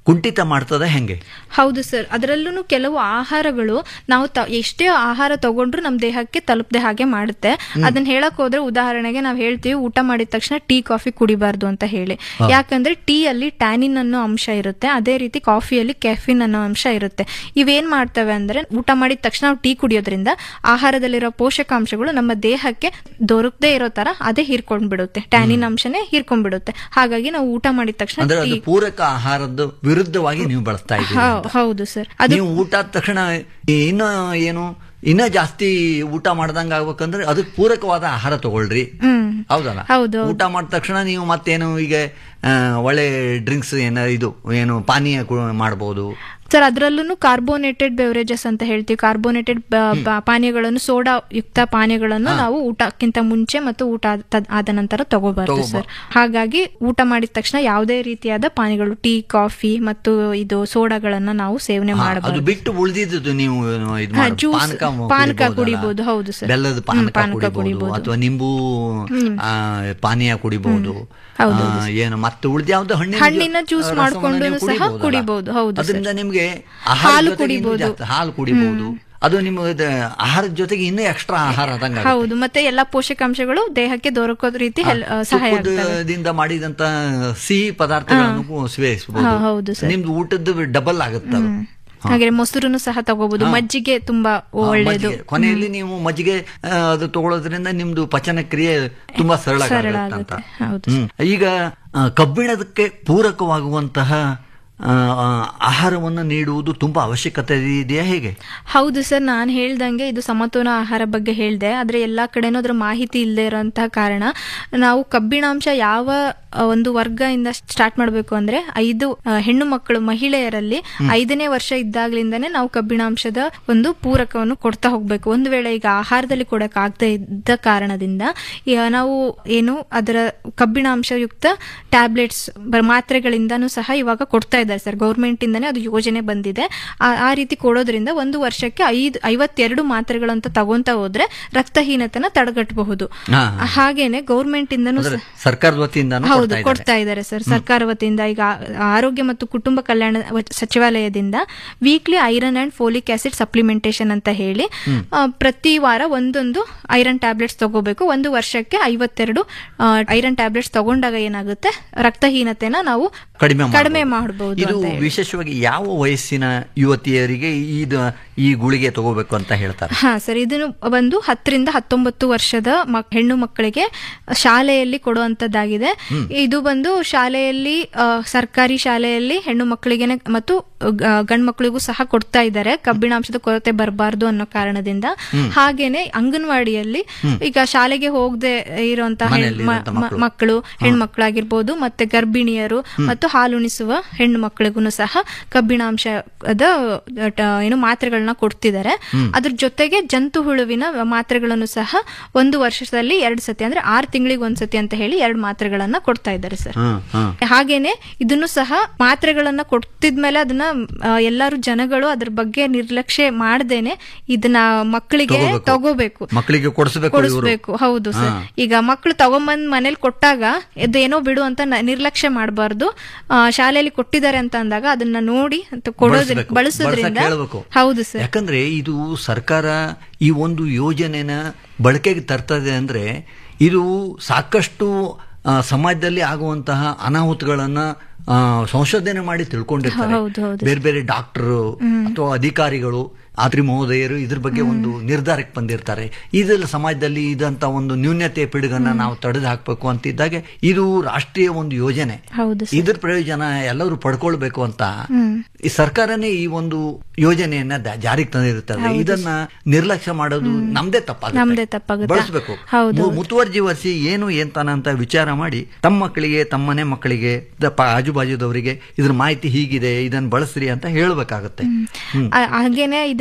ಕುಂಠಿತ ಮಾಡ್ತದ ಹೆಂಗೆ ಹೌದು ಸರ್ ಅದರಲ್ಲೂ ಕೆಲವು ಆಹಾರಗಳು ನಾವು ತ- ಎಷ್ಟೇ ಆಹಾರ ತಗೊಂಡ್ರು ನಮ್ಮ ದೇಹಕ್ಕೆ ತಲುಪದೆ ಹಾಗೆ ಮಾಡುತ್ತೆ ಅದನ್ನ ಹೇಳಕ್ ಹೋದ್ರೆ ಉದಾಹರಣೆಗೆ ನಾವು ಹೇಳ್ತೀವಿ ಊಟ ಮಾಡಿದ ತಕ್ಷಣ ಟೀ ಕಾಫಿ ಕುಡಿಬಾರ್ದು ಅಂತ ಹೇಳಿ ಯಾಕಂದ್ರೆ ಟೀ ಅಲ್ಲಿ ಟ್ಯಾನಿನ್ ಅನ್ನೋ ಅಂಶ ಇರುತ್ತೆ ಅದೇ ರೀತಿ ಕಾಫಿಯಲ್ಲಿ ಕೆಫಿನ್ ಅನ್ನೋ ಅಂಶ ಇರುತ್ತೆ ಇವೇನ್ ಮಾಡ್ತವೆ ಅಂದ್ರೆ ಊಟ ಮಾಡಿದ ತಕ್ಷಣ ನಾವು ಟೀ ಕುಡಿಯೋದ್ರಿಂದ ಆಹಾರದಲ್ಲಿರೋ ಪೋಷಕಾಂಶಗಳು ನಮ್ಮ ದೇಹಕ್ಕೆ ದೊರಕದೇ ಇರೋ ತರ ಅದೇ ಹೀರ್ಕೊಂಡ್ಬಿಡುತ್ತೆ ಟ್ಯಾನಿನ್ ಅಂಶನೇ ಹೀರ್ಕೊಂಡ್ಬಿಡುತ್ತೆ ಹಾಗಾಗಿ ನಾವು ಊಟ ಮಾಡಿದ ತಕ್ಷಣ ಅಂದ್ರೆ ಅದು ಟೀ ಪೂರಕ ಆಹಾರದ ವಿರುದ್ಧವಾಗಿ ನೀವು ಬಳಸ್ತಾ ಇದ್ದೀರಿ ಹೌ- ಅಂತ. ಹೌದು ಸರ್ ಅದು ನೀವು ಊಟ ಆದ ತಕ್ಷಣ ಇನ್ನ ಏನು ಇನ್ನ ಜಾಸ್ತಿ ಊಟ ಮಾಡ್ದಂಗ ಆಗ್ಬೇಕಂದ್ರೆ ಅದಕ್ಕೆ ಪೂರಕವಾದ ಆಹಾರ ತಗೊಳ್ರಿ ಹ್ಮ್ ಹೌದಲ್ಲ ಹೌದು. ಊಟ ಮಾಡಿದ ತಕ್ಷಣ ನೀವು ಮತ್ತೇನು ಈಗ ಆ, ಒಳ್ಳೆ ಡ್ರಿಂಕ್ಸ್ ಏನ ಇದು ಏನು ಪಾನೀಯ ಕು- ಮಾಡ್ಬೋದು ಸರ್ ಅದರಲ್ಲೂ ಕಾರ್ಬೋನೇಟೆಡ್ ಬೆವರೇಜಸ್ ಅಂತ ಹೇಳ್ತೀವಿ ಕಾರ್ಬೋನೇಟೆಡ್ ಪಾನೀಯಗಳನ್ನು ಸೋಡಾ ಯುಕ್ತ ಪಾನೀಯಗಳನ್ನು ನಾವು ಊಟಕ್ಕಿಂತ ಮುಂಚೆ ಮತ್ತು ಊಟ ಆದ- ತದ್- ಆದ ನಂತರ ತಗೋಬಾರ್ದು ಸರ್ ಹಾಗಾಗಿ ಊಟ ಮಾಡಿದ ತಕ್ಷಣ ಯಾವುದೇ ರೀತಿಯಾದ ಪಾನೀಯಗಳು ಟೀ ಕಾಫಿ ಮತ್ತು ಇದು ಸೋಡಾಗಳನ್ನ ನಾವು ಸೇವನೆ ಹಾ, ಅದು ಮಾಡಬಾರ್ದು ಬಿಟ್ಟು ಉಳಿದಿದ್ದು ನೀವು ಇದು ಹಾ, ಮಾಡೋದು. ಜ್ಯೂಸ್, ಪಾನಕ ಪಾನಕ ಕುಡಿಬೋದಲ್ಲ? ಕುಡಿಬೋದು, ಹೌದು ಸರ್. ಬೆಲ್ಲದ ಹ್ಮ್, ಪಾನಕ ಪಾನಕ ಕುಡಿಬಹುದು ಕುಡಿಬೋದು. ಅಥವಾ ನಿಂಬು ಆ, ಪಾನೀಯ ಕುಡಿಬಹುದು ಹೌದು, ಆ, ಏನು ಮತ್ತೆ ಉಳಿದ ಯಾವ್ದು ಹಣ್ಣಿನ ಹಣ್ಣಿನ ಜ್ಯೂ- ಜ್ಯೂಸ್ ರಸವನ್ನ ಮಾಡ್ಕೊಂಡು ನೀವು ಸಹ ಕುಡಿಬೋದಲ್ಲ? ಕುಡಿಬೋದು, ಹೌದು ಸರ್. ಅದರಿಂದ ನಿಮ್ಗೆ ಆಹಾರದ ಹಾಲು ಜೊತೆಗೆ ಇನ್ನೂ ಕುಡಿಬೋದು. ಜಾಸ್ತಿ ಹಾಲು ಕುಡಿಬಹುದು ಅದು ನಿಮ್ಮ ಇದು ಆಹಾರದ ಜೊತೆಗೆ ಇನ್ನೂ ಎಕ್ಸ್ಟ್ರಾ ಆಹಾರ ಆದಂಗ ಹೌದು ಮತ್ತೆ ಎಲ್ಲಾ ಪೋಷಕಾಂಶಗಳು ದೇಹಕ್ಕೆ ದೊರಕೋ ರೀತಿ ಹೆಲ್- ಆ, ಸಹಾಯ ಆಗ್ತವೆ ತುಪ್ಪದಿಂದ ಮಾಡಿದಂತ ಸಿಹಿ ಪದಾರ್ಥಗಳನ್ನು ಸೇವಿಸಬಹುದು ಹಾ, ಹೌದು ಸರ್. ನಿಮ್ದು ಊಟದ್ದು ಡಬಲ್ ಆಗುತ್ತೆ ಅದು. ಹಾಗೆ ಮೊಸರುನು ಸಹ ತಗೋಬಹುದು ಮಜ್ಜಿಗೆ ತುಂಬಾ ಹಾ, ಒಳ್ಳೇದು ಮಜ್ಜಿಗೆ. ಕೊನೆಯಲ್ಲಿ ನೀವು ಮಜ್ಜಿಗೆ ಆ, ಅದು ತಗೊಳ್ಳೋದ್ರಿಂದ ನಿಮ್ದು ಪಚನ ಕ್ರಿಯೆ ತುಂಬಾ ಸರಳ ಸರಳ ಆಗುತ್ತೆ ಅಂತ ಆಗುತ್ತೆ. ಹೌದು ಹ್ಮ್. ಈಗ ಆ, ಕಬ್ಬಿಣದಕ್ಕೆ ಪೂರಕವಾಗುವಂತಹ ಆ, ಆ, ಆಹಾರವನ್ನು ನೀಡುವುದು ತುಂಬಾ ಅವಶ್ಯಕತೆ ಇದೆಯಾ ಹೇಗೆ ಹೌದು ಸರ್ ನಾನು ಹೇಳ್ದಂಗೆ ಇದು ಸಮತೋಲ ಆಹಾರ ಬಗ್ಗೆ ಹೇಳಿದೆ ಆದ್ರೆ ಎಲ್ಲಾ ಕಡೆನೂ ಅದ್ರ ಮಾಹಿತಿ ಇಲ್ಲದೆ ಇರೋಂತಹ ಕಾರಣ ನಾವು ಕಬ್ಬಿಣಾಂಶ ಯಾವ ಆ, ಒಂದು ವರ್ಗದಿಂದ ಸ್ಟಾರ್ಟ್ ಮಾಡಬೇಕು ಅಂದ್ರೆ ಐದು ಆ, ಹೆಣ್ಣು ಮಕ್ಕಳು ಮಹಿಳೆಯರಲ್ಲಿ ಐದನೇ ವರ್ಷ ಇದ್ದಾಗ್ಲಿಂದಾನೇ ನಾವು ಕಬ್ಬಿಣಾಂಶದ ಒಂದು ಪೂರಕವನ್ನು ಕೊಡ್ತಾ ಹೋಗ್ಬೇಕು ಒಂದು ವೇಳೆ ಈಗ ಆಹಾರದಲ್ಲಿ ಕೊಡಕ್ ಆಗದೆ ಇದ್ದ ಕಾರಣದಿಂದ ಈಗ ನಾವು ಏನು ಅದರ ಕಬ್ಬಿಣಾಂಶಯುಕ್ತ ಟ್ಯಾಬ್ಲೆಟ್ಸ್ ಮಾತ್ರೆಗಳಿಂದನೂ ಸಹ ಇವಾಗ ಕೊಡ್ತಾ ಇದ್ದಾರೆ ಸರ್ ಗೌರ್ಮೆಂಟ್ ಇಂದಾನೆ ಅದು ಯೋಜನೆ ಬಂದಿದೆ ಆ- ಆ ರೀತಿ ಕೊಡೋದ್ರಿಂದ ಒಂದು ವರ್ಷಕ್ಕೆ ಐದು ಐವತ್ತೆರಡು ಮಾತ್ರೆಗಳಂತ ತಗೊಂತ ಹೋದ್ರೆ ರಕ್ತಹೀನತೆನ ತಡೆಗಟ್ಟಬಹುದು ಹಾ, ಹಾಗೇನೆ ಗೌರ್ಮೆಂಟ್ ಇಂದನೂ ಅಂದ್ರೆ ಸಹ ಸರ್ಕಾರದ ವತಿಯಿಂದ ಹೌದು ಕೊಡ್ತಾ ಇದ್ದಾರೆ ಸರ್ ಸರ್ಕಾರ ವತಿಯಿಂದ ಈಗ ಆ- ಆರೋಗ್ಯ ಮತ್ತು ಕುಟುಂಬ ಕಲ್ಯಾಣ ವ- ಸಚಿವಾಲಯದಿಂದ weekly iron and folic acid supplementation ಅಂತ ಹೇಳಿ ಆ, ಪ್ರತಿ ವಾರ ಒಂದೊಂದು ಐರನ್ ಟ್ಯಾಬ್ಲೆಟ್ಸ್ ತಗೋಬೇಕು ಒಂದು ವರ್ಷಕ್ಕೆ ಐವತ್ತೆರಡು ಐರನ್ ಟ್ಯಾಬ್ಲೆಟ್ಸ್ ತಗೊಂಡಾಗ ಏನಾಗುತ್ತೆ ರಕ್ತಹೀನತೆನ ನಾವು ಕಡಿಮೆ ಕಡಿಮೆ ಮಾಡ್ಬೋದು. ಮಾಡಬಹುದು ಇದು ಅಂತ ಹೇಳಿ. ವಿಶೇಷವಾಗಿ ಯಾವ ವಯಸ್ಸಿನ ಯುವತಿಯರಿಗೆ ಇದು ಈ ಗುಳಿಗೆ ತಗೋಬೇಕು ಅಂತ ಹೇಳ್ತಾರೆ ಹಾ ಸರ್ ಇದನ್ನು ಬಂದು ಹತ್ತರಿಂದ ಹತ್ತೊಂಬತ್ತು ವರ್ಷದ ಮಕ್- ಹೆಣ್ಣು ಮಕ್ಕಳಿಗೆ ಶಾಲೆಯಲ್ಲಿ ಕೊಡುವಂತದ್ದಾಗಿದೆ ಇದು ಬಂದು ಶಾಲೆಯಲ್ಲಿ ಆ, ಸರ್ಕಾರಿ ಶಾಲೆಯಲ್ಲಿ ಹೆಣ್ಣು ಮಕ್ಕಳಿಗೆ ಮತ್ತು ಗಂಡು ಮಕ್ಕಳಿಗೂ ಸಹ ಕೊಡ್ತಾ ಇದ್ದಾರೆ ಕಬ್ಬಿಣಾಂಶದ ಕೊರತೆ ಬರಬಾರ್ದು ಅನ್ನೋ ಕಾರಣದಿಂದ ಹಾಗೇನೆ ಅಂಗನವಾಡಿಯಲ್ಲಿ ಈಗ ಶಾಲೆಗೆ ಹೋಗದೆ ಇರುವಂತಹ ಹೆಣ್- ಮನೆಯಲ್ಲಿ ಮ- ಇರುವಂತ ಮ- ಮಕ್ಕಳು. ಮಕ್ಕಳು ಹೆಣ್ಮಕ್ಳಾಗಿರ್ಬೋದು ಮತ್ತೆ ಗರ್ಭಿಣಿಯರು ಮತ್ತು ಹಾಲುಣಿಸುವ ಹೆಣ್ಣು ಮಕ್ಕಳಿಗೂ ಸಹ ಕಬ್ಬಿಣಾಂಶದ ಟ- ಏನು ಮಾತ್ರೆಗಳನ್ನ ಕೊಡ್ತಿದ್ದಾರೆ ಅದ್ರ ಜೊತೆಗೆ ಜಂತು ಹುಳುವಿನ ಮಾತ್ರೆಗಳನ್ನು ಸಹ ಒಂದು ವರ್ಷದಲ್ಲಿ ಎರಡು ಸತಿ ಅಂದ್ರೆ ಆರು ತಿಂಗಳಿಗೆ ಒಂದ್ಸತಿ ಅಂತ ಹೇಳಿ ಎರಡು ಮಾತ್ರೆಗಳನ್ನ ಕೊಡ್ತಾ ಇದ್ದಾರೆ ಸರ್ ಹ್ಮ್ ಹ್ಮ್ ಹಾಗೇನೆ ಇದನ್ನು ಸಹ ಮಾತ್ರೆಗಳನ್ನ ಕೊಡ್ತಿದ್ಮೇಲೆ ಅದನ್ನ ಆ, ಎಲ್ಲರೂ ಜನಗಳು ಅದ್ರ ಬಗ್ಗೆ ನಿರ್ಲಕ್ಷ್ಯ ಮಾಡದೇನೆ ಇದನ್ನ ಮಕ್ಕಳಿಗೆ ತಗೋಬೇಕು. ತಗೋಬೇಕು ಮಕ್ಕಳಿಗೆ ಕೊಡಿಸ್ಬೇಕು ಇವರು ಕೊಡಿಸ್ಬೇಕು ಹೌದು ಸರ್ ಹಾ. ಈಗ ಮಕ್ಕಳು ತಗೊಂಬಂದ್ ಮನೇಲಿ ಕೊಟ್ಟಾಗ ಇದೇನೋ ಬಿಡು ಅಂತ ನ- ನಿರ್ಲಕ್ಷ್ಯ ಮಾಡಬಾರ್ದು ಶಾಲೆಯಲ್ಲಿ ಕೊಟ್ಟಿದ್ದಾರೆ ಅಂತ ಅಂದಾಗ ಅದನ್ನ ನೋಡಿ ಅಂತ ಕೊಡೋದ್ರಿಂದ ಬಳಸ್ಬೇಕು. ಬಳಸೋದ್ರಿಂದ ಬಳಸಕ್ಕೆ ಹೇಳ್ಬೇಕು. ಹೌದು ಸರ್ ಯಾಕಂದ್ರೆ ಇದು ಸರ್ಕಾರ ಈ ಒಂದು ಯೋಜನೆನ ಬಳಕೆಗೆ ತರ್ತದೆ ಅಂದ್ರೆ ಇದು ಸಾಕಷ್ಟು ಆ, ಸಮಾಜದಲ್ಲಿ ಆಗುವಂತಹ ಅನಾಹುತಗಳನ್ನ ಆ, ಸಂಶೋಧನೆ ಮಾಡಿ ತಿಳ್ಕೊಂಡಿರ್ತಾರೆ ಹೌದು, ಹೌದು. ಬೇರೆ ಬೇರೆ ಡಾಕ್ಟರ್ ಅಥವಾ ಅಧಿಕಾರಿಗಳು ಆದ್ರಿ ಮಹೋದಯರು ಇದ್ರ ಬಗ್ಗೆ ಒಂದು ನಿರ್ಧಾರಕ್ಕೆ ಬಂದಿರ್ತಾರೆ ಇದೆಲ್ಲ ಸಮಾಜದಲ್ಲಿ ಇದಂತ ಒಂದು ನ್ಯೂನ್ಯತೆ ಪಿಡುಗನ್ನ ನಾವು ತಡೆದು ಹಾಕ್ಬೇಕು ಅಂತಿದ್ದಾಗ ಇದು ರಾಷ್ಟ್ರೀಯ ಒಂದು ಯೋಜನೆ ಹೌದು ಸರ್ ಇದ್ರ ಪ್ರಯೋಜನ ಎಲ್ಲರೂ ಪಡ್ಕೊಳ್ಬೇಕು ಅಂತ ಈ ಸರ್ಕಾರನೇ ಈ ಒಂದು ಯೋಜನೆಯನ್ನ ದ- ಜಾರಿಗೆ ತಂದಿರುತ್ತದೆ ಇದನ್ನ ನಿರ್ಲಕ್ಷ್ಯ ಮಾಡೋದು ನಮ್ದೇ ತಪ್ಪಾಗುತ್ತೆ ನಮ್ದೇ ತಪ್ಪಾಗುತ್ತೆ. ಬಳಸಬೇಕು ಹೌದು. ಮುತುವರ್ಜಿ ವಹಿಸಿ ಏನು ಎಂತಾನ ಅಂತ ವಿಚಾರ ಮಾಡಿ ತಮ್ಮ ಮಕ್ಕಳಿಗೆ ತಮ್ಮನೆ ಮಕ್ಕಳಿಗೆ ದ- ಪ- ಆಜುಬಾಜುದವರಿಗೆ ಇದ್ರ ಮಾಹಿತಿ ಹೀಗಿದೆ ಇದನ್ನ ಬಳಸ್ರಿ ಅಂತ ಹೇಳ್ಬೇಕಾಗತ್ತೆ ಹ್ಮ್ ಆ- ಹಾಗೇನೆ ಇದನ್ನ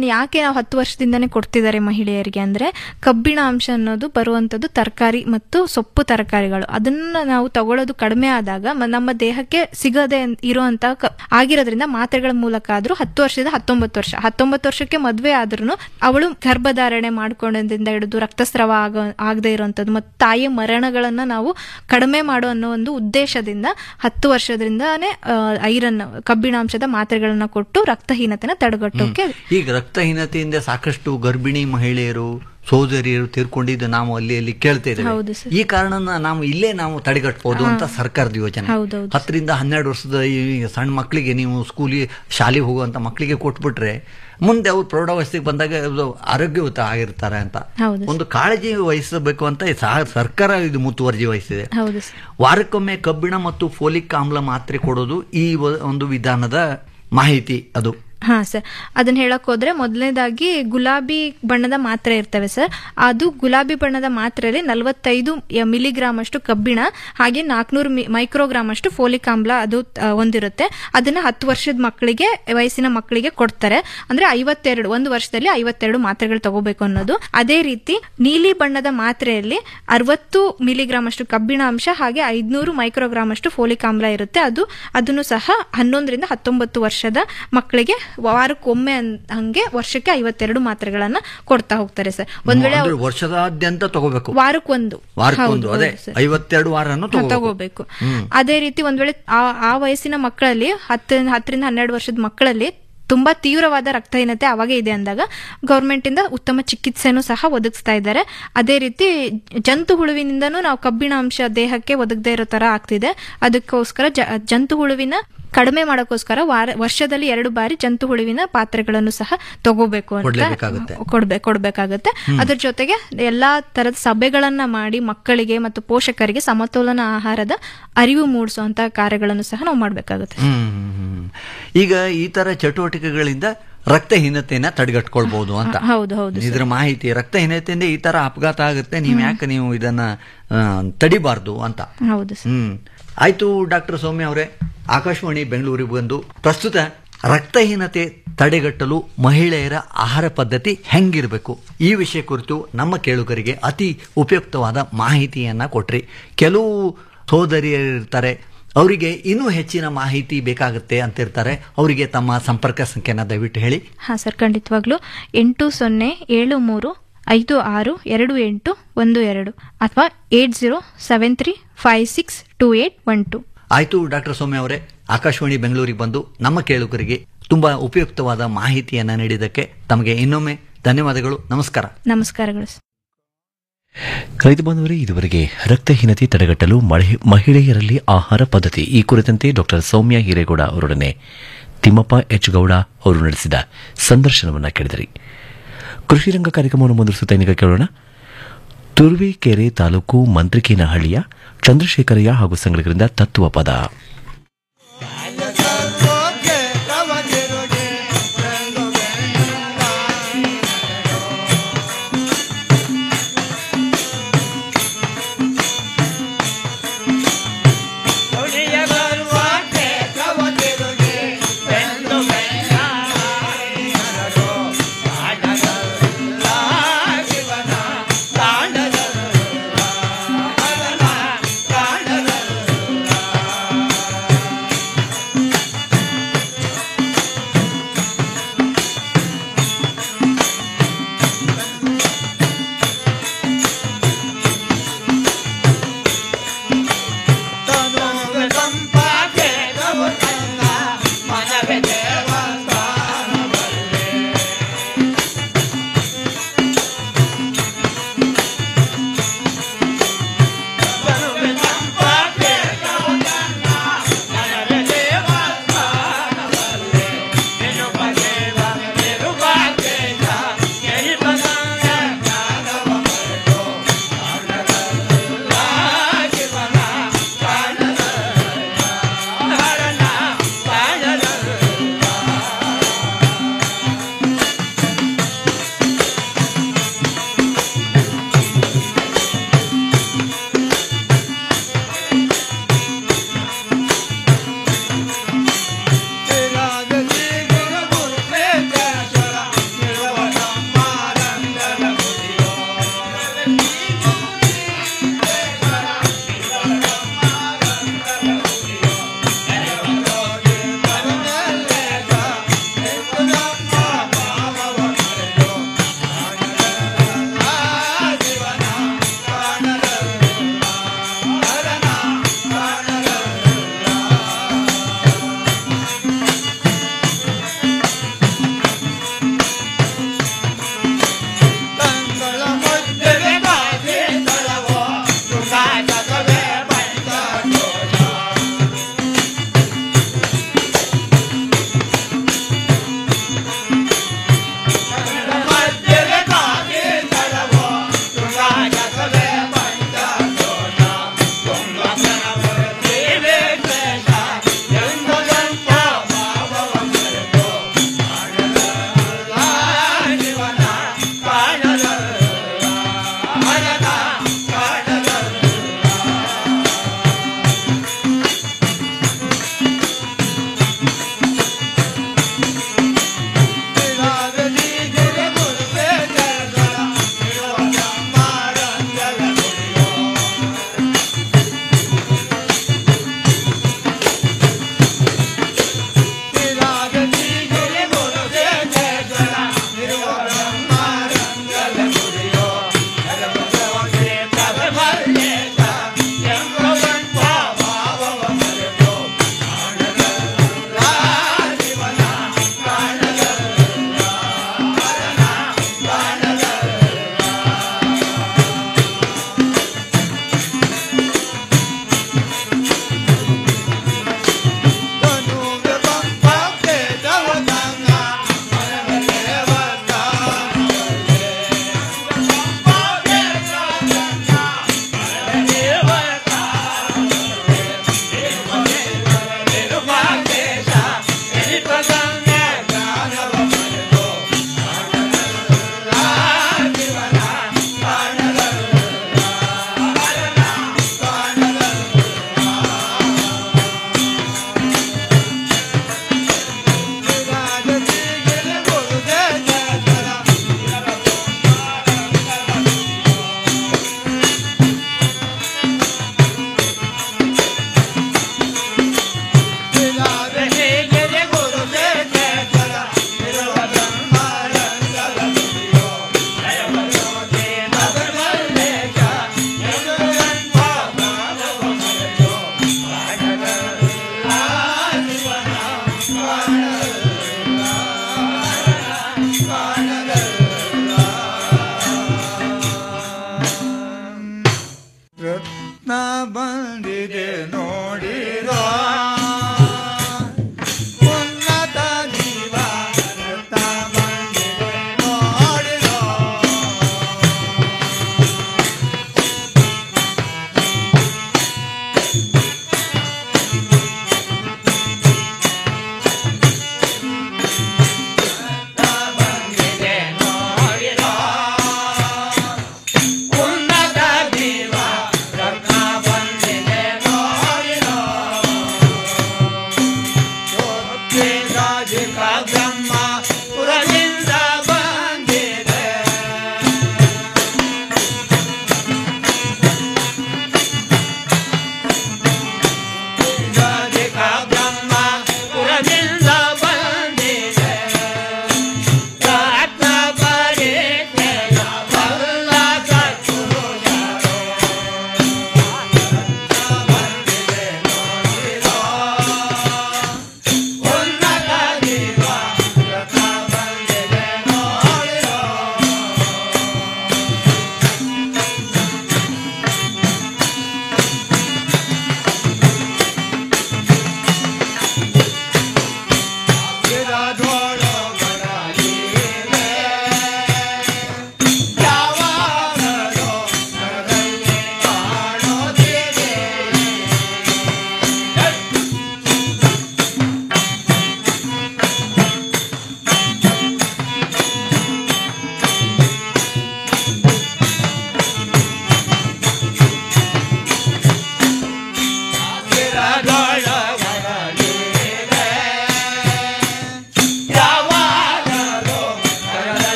ಅದನ್ನ ಯಾಕೆ ನಾವು ಹತ್ತು ವರ್ಷದಿಂದನೇ ಕೊಡ್ತಿದ್ದಾರೆ ಮಹಿಳೆಯರಿಗೆ ಅಂದ್ರೆ ಕಬ್ಬಿಣ ಅಂಶ ಅನ್ನೋದು ಬರುವಂತದ್ದು ತರಕಾರಿ ಮತ್ತು ಸೊಪ್ಪು ತರಕಾರಿಗಳು ಅದನ್ನ ನಾವು ತಗೊಳ್ಳೋದು ಕಡಿಮೆ ಆದಾಗ ಮ- ನಮ್ಮ ದೇಹಕ್ಕೆ ಸಿಗದೆ ಇರುವಂತ ಆಗಿರೋದ್ರಿಂದ ಮಾತ್ರೆಗಳ ಮೂಲಕ ಆದ್ರೂ ಹತ್ತು ವರ್ಷದಿಂದ ಹತ್ತೊಂಬತ್ತು ವರ್ಷ ಹತ್ತೊಂಬತ್ತು ವರ್ಷಕ್ಕೆ ಮದ್ವೆ ಆದ್ರೂ ಅವಳು ಗರ್ಭಧಾರಣೆ ಮಾಡ್ಕೊಂಡದಿಂದ ಹಿಡಿದು ರಕ್ತಸ್ರಾವ ಆಗ ಆಗದೆ ಇರುವಂತದ್ದು ಮತ್ತು ತಾಯಿಯ ಮರಣಗಳನ್ನ ನಾವು ಕಡಿಮೆ ಮಾಡೋ ಅನ್ನೋ ಒಂದು ಉದ್ದೇಶದಿಂದ ಹತ್ತು ವರ್ಷದಿಂದಾನೇ ಐರನ್ ಕಬ್ಬಿಣಾಂಶದ ಮಾತ್ರೆಗಳನ್ನ ಕೊಟ್ಟು ರಕ್ತಹೀನತೆನ ತಡೆಗಟ್ಟೋಕೆ ಈಗ ರಕ್ತಹೀನತೆಯಿಂದ ಸಾಕಷ್ಟು ಗರ್ಭಿಣಿ ಮಹಿಳೆಯರು ಸೋದರಿಯರು ತೀರ್ಕೊಂಡಿದ್ದು ನಾವು ಅಲ್ಲಿ ಅಲ್ಲಿ ಕೇಳ್ತಾ ಹೌದು ಇದ್ದೇವೆ ಸರ್. ಈ ಕಾರಣನ ನಾವು ಇಲ್ಲೇ ನಾವು ತಡೆಗಟ್ಟಬಹುದು ಅಂತ ಸರ್ಕಾರದ ಯೋಜನೆ ಹೌದೌದು. ಹತ್ತರಿಂದ ಹನ್ನೆರಡು ವರ್ಷದ ಈ ಸಣ್ಣ ಮಕ್ಕಳಿಗೆ ನೀವು ಸ್ಕೂಲಿಗೆ ಶಾಲೆಗೆ ಹೋಗುವಂತ ಮಕ್ಕಳಿಗೆ ಕೊಟ್ಬಿಟ್ರೆ ಮುಂದೆ ಅವ್ರು ಪ್ರೌಢಾವಸ್ಥೆಗೆ ಬಂದಾಗ ಅದು ಆರೋಗ್ಯಯುತ ಆಗಿರ್ತಾರೆ ಅಂತ ಹೌದು ಒಂದು ಕಾಳಜಿ ವಹಿಸಬೇಕು ಅಂತ ಈ ಸಹ- ಸರ್ಕಾರ ಇದು ಮುತುವರ್ಜಿ ವಹಿಸಿದೆ ಹೌದು ಸರ್ ವಾರಕ್ಕೊಮ್ಮೆ ಕಬ್ಬಿಣ ಮತ್ತು ಫೋಲಿಕ್ ಆಮ್ಲ ಮಾತ್ರೆ ಕೊಡೋದು ಈ ವ- ಒಂದು ವಿಧಾನದ ಮಾಹಿತಿ ಅದು ಹಾ ಸರ್ ಅದನ್ನ ಹೇಳಕ್ ಹೋದ್ರೆ ಮೊದಲನೇದಾಗಿ ಗುಲಾಬಿ ಬಣ್ಣದ ಮಾತ್ರೆ ಇರ್ತವೆ ಸರ್ ಅದು ಗುಲಾಬಿ ಬಣ್ಣದ ಮಾತ್ರೆಯಲ್ಲಿ ನಲವತ್ತೈದು ಮಿಲಿಗ್ರಾಮ್ ಅಷ್ಟು ಕಬ್ಬಿಣ ಹಾಗೆ ನಾಲ್ಕನೂರು ಮೈಕ್ರೋಗ್ರಾಮ್ ಅಷ್ಟು ಫೋಲಿಕ್ ಆಮ್ಲ ಅದು ಆ, ಹೊಂದಿರುತ್ತೆ ಅದನ್ನ ಹತ್ತು ವರ್ಷದ ಮಕ್ಕಳಿಗೆ ವಯಸ್ಸಿನ ಮಕ್ಕಳಿಗೆ ಕೊಡ್ತಾರೆ ಅಂದ್ರೆ ಐವತ್ತೆರಡು ಒಂದು ವರ್ಷದಲ್ಲಿ ಐವತ್ತೆರಡು ಮಾತ್ರೆಗಳು ತಗೋಬೇಕು ಅನ್ನೋದು ಅದೇ ರೀತಿ ನೀಲಿ ಬಣ್ಣದ ಮಾತ್ರೆಯಲ್ಲಿ ಅರವತ್ತು ಮಿಲಿಗ್ರಾಮ್ ಅಷ್ಟು ಕಬ್ಬಿಣ ಅಂಶ ಹಾಗೆ ಐದ್ನೂರು ಮೈಕ್ರೋಗ್ರಾಮ್ ಅಷ್ಟು ಫೋಲಿಕ್ ಆಮ್ಲ ಇರುತ್ತೆ ಅದು ಅದನ್ನು ಸಹ ಹನ್ನೊಂದರಿಂದ ಹತ್ತೊಂಬತ್ತು ವರ್ಷದ ಮಕ್ಕಳಿಗೆ ವಾರಕ್ಕೊಮ್ಮೆ ಅನ್- ಹಂಗೆ ವರ್ಷಕ್ಕೆ ಐವತ್ತೆರಡು ಮಾತ್ರೆಗಳನ್ನ ಕೊಡ್ತಾ ಹೋಗ್ತಾರೆ ಸರ್ ಒಂದ್ ವೇಳೆ ಅಂದ್ರೆ ವರ್ಷದಾದ್ಯಂತ ತಗೋಬೇಕು ವಾರಕ್ಕೊಂದು ವಾರಕ್ಕೊಂದು ಹೌದು, ಅದೇ ಹೌದು ಸರ್. ಐವತ್ತೆರಡು ವಾರನು ಹಾ, ತಗೋಬೇಕು ಅದೇ ರೀತಿ ಒಂದ್ ವೇಳೆ ಆ- ಆ ವಯಸ್ಸಿನ ಮಕ್ಕಳಲ್ಲಿ ಹತ್ತ ಹತ್ತರಿಂದ ಹನ್ನೆರಡು ವರ್ಷದ ಮಕ್ಕಳಲ್ಲಿ ತುಂಬಾ ತೀವ್ರವಾದ ರಕ್ತಹೀನತೆ ಅವಾಗೇ ಇದೆ ಅಂದಾಗ ಗೌರ್ಮೆಂಟ್ ಇಂದ ಉತ್ತಮ ಚಿಕಿತ್ಸೆನೂ ಸಹ ಒದಗಿಸ್ತಾ ಇದ್ದಾರೆ ಅದೇ ರೀತಿ ಜಂತು ಹುಳುವಿನಿಂದನೂ ನಾವು ಕಬ್ಬಿಣ ಅಂಶ ದೇಹಕ್ಕೆ ಒದಗದೇ ಇರೋ ತರ ಆಗ್ತಿದೆ ಅದಕ್ಕೋಸ್ಕರ ಜ- ಜಂತು ಹುಳುವಿನ ಕಡಿಮೆ ಮಾಡೋಕ್ಕೋಸ್ಕರ ವಾರ ವರ್ಷದಲ್ಲಿ ಎರಡು ಬಾರಿ ಜಂತು ಹುಳುವಿನ ಪಾತ್ರೆಗಳನ್ನು ಸಹ ತಗೋಬೇಕು ಅಂತ ಕೊಡ್ಲೇಬೇಕಾಗುತ್ತೆ. ಕೊಡ್ಬೇಕು ಕೊಡ್ಬೇಕಾಗತ್ತೆ ಅದ್ರ ಜೊತೆಗೆ ಎಲ್ಲಾ ತರದ ಸಭೆಗಳನ್ನ ಮಾಡಿ ಮಕ್ಕಳಿಗೆ ಮತ್ತು ಪೋಷಕರಿಗೆ ಸಮತೋಲನ ಆಹಾರದ ಅರಿವು ಮೂಡಿಸುವಂತ ಕಾರ್ಯಗಳನ್ನು ಸಹ ನಾವು ಮಾಡ್ಬೇಕಾಗುತ್ತೆ ಹ್ಮ್ ಈಗ ಈ ತರ ಚಟುವಟಿಕೆಗಳಿಂದ ರಕ್ತಹೀನತೆಯನ್ನ ತಡೆಗಟ್ಕೊಳ್ಬಹುದು ಅಂತ ಹೌದು ಹೌದು ಇದ್ರ ಮಾಹಿತಿ ರಕ್ತಹೀನತೆಯಿಂದ ಈ ತರ ಅಪಘಾತ ಆಗುತ್ತೆ ನೀವ್ ಯಾಕೆ ನೀವು ಇದನ್ನ ಆ, ತಡಿಬಾರ್ದು ಅಂತ ಹೌದು ಸರ್ ಹ್ಮ್ ಆಯ್ತು ಡಾಕ್ಟರ್ ಸೌಮ್ಯ ಅವರೇ ಆಕಾಶವಾಣಿ ಬೆಂಗಳೂರಿಗೆ ಬಂದು ಪ್ರಸ್ತುತ ರಕ್ತಹೀನತೆ ತಡೆಗಟ್ಟಲು ಮಹಿಳೆಯರ ಆಹಾರ ಪದ್ಧತಿ ಹೆಂಗಿರಬೇಕು ಈ ವಿಷಯ ಕುರಿತು ನಮ್ಮ ಕೇಳುಗರಿಗೆ ಅತಿ ಉಪಯುಕ್ತವಾದ ಮಾಹಿತಿಯನ್ನ ಕೊಟ್ರಿ ಕೆಲವು ಸೋದರಿಯರಿರ್ತಾರೆ ಅವರಿಗೆ ಇನ್ನೂ ಹೆಚ್ಚಿನ ಮಾಹಿತಿ ಬೇಕಾಗುತ್ತೆ ಅಂತಿರ್ತಾರೆ ಅವರಿಗೆ ತಮ್ಮ ಸಂಪರ್ಕ ಸಂಖ್ಯೆನ ದಯವಿಟ್ಟು ಹೇಳಿ ಹಾ ಸರ್ ಖಂಡಿತವಾಗ್ಲು ಎಂಟು ಸೊನ್ನೆ ಏಳು ಮೂರು ಐದು ಆರು ಎರಡು ಎಂಟು ಒಂದು ಎರಡು ಅಥವಾ eight zero seven three five six two eight one two ಆಯ್ತು ಡಾಕ್ಟರ್ ಸೌಮ್ಯ ಅವರೇ ಆಕಾಶವಾಣಿ ಬೆಂಗಳೂರಿಗೆ ಬಂದು ನಮ್ಮ ಕೇಳುಗರಿಗೆ ತುಂಬಾ ಉಪಯುಕ್ತವಾದ ಮಾಹಿತಿಯನ್ನ ನೀಡಿದ್ದಕ್ಕೆ ತಮಗೆ ಇನ್ನೊಮ್ಮೆ ಧನ್ಯವಾದಗಳು ನಮಸ್ಕಾರ ನಮಸ್ಕಾರಗಳು ಸರ್. ರೈತ ಬಾಂಧವರೇ ಇದುವರೆಗೆ ರಕ್ತಹೀನತೆ ತಡೆಗಟ್ಟಲು ಮಳೆ- ಮಹಿಳೆಯರಲ್ಲಿ ಆಹಾರ ಪದ್ಧತಿ ಈ ಕುರಿತಂತೆ ಡಾಕ್ಟರ್ ಸೌಮ್ಯ ಹಿರೇಗೌಡ ಅವರೊಡನೆ ತಿಮ್ಮಪ್ಪ ಎಚ್ ಗೌಡ ಅವರು ನಡೆಸಿದ ಸಂದರ್ಶನವನ್ನ ಕೇಳಿದರಿ ಕೃಷಿ ರಂಗ ಕಾರ್ಯಕ್ರಮವನ್ನು ಮುಂದುವರಿಸುತ್ತಾ ಈಗ ಕೇಳೋಣ ತುರುವೇಕೆರೆ ತಾಲೂಕು ಮಂತ್ರಿಕೇನಹಳ್ಳಿಯ ಚಂದ್ರಶೇಖರಯ್ಯ ಹಾಗೂ ಸಂಘಟಕರಿಂದ ತತ್ವ ಪದ ಕಾಣದ ರತ್ನ ಬಂದಿದೆ ನೋಡಿರೋ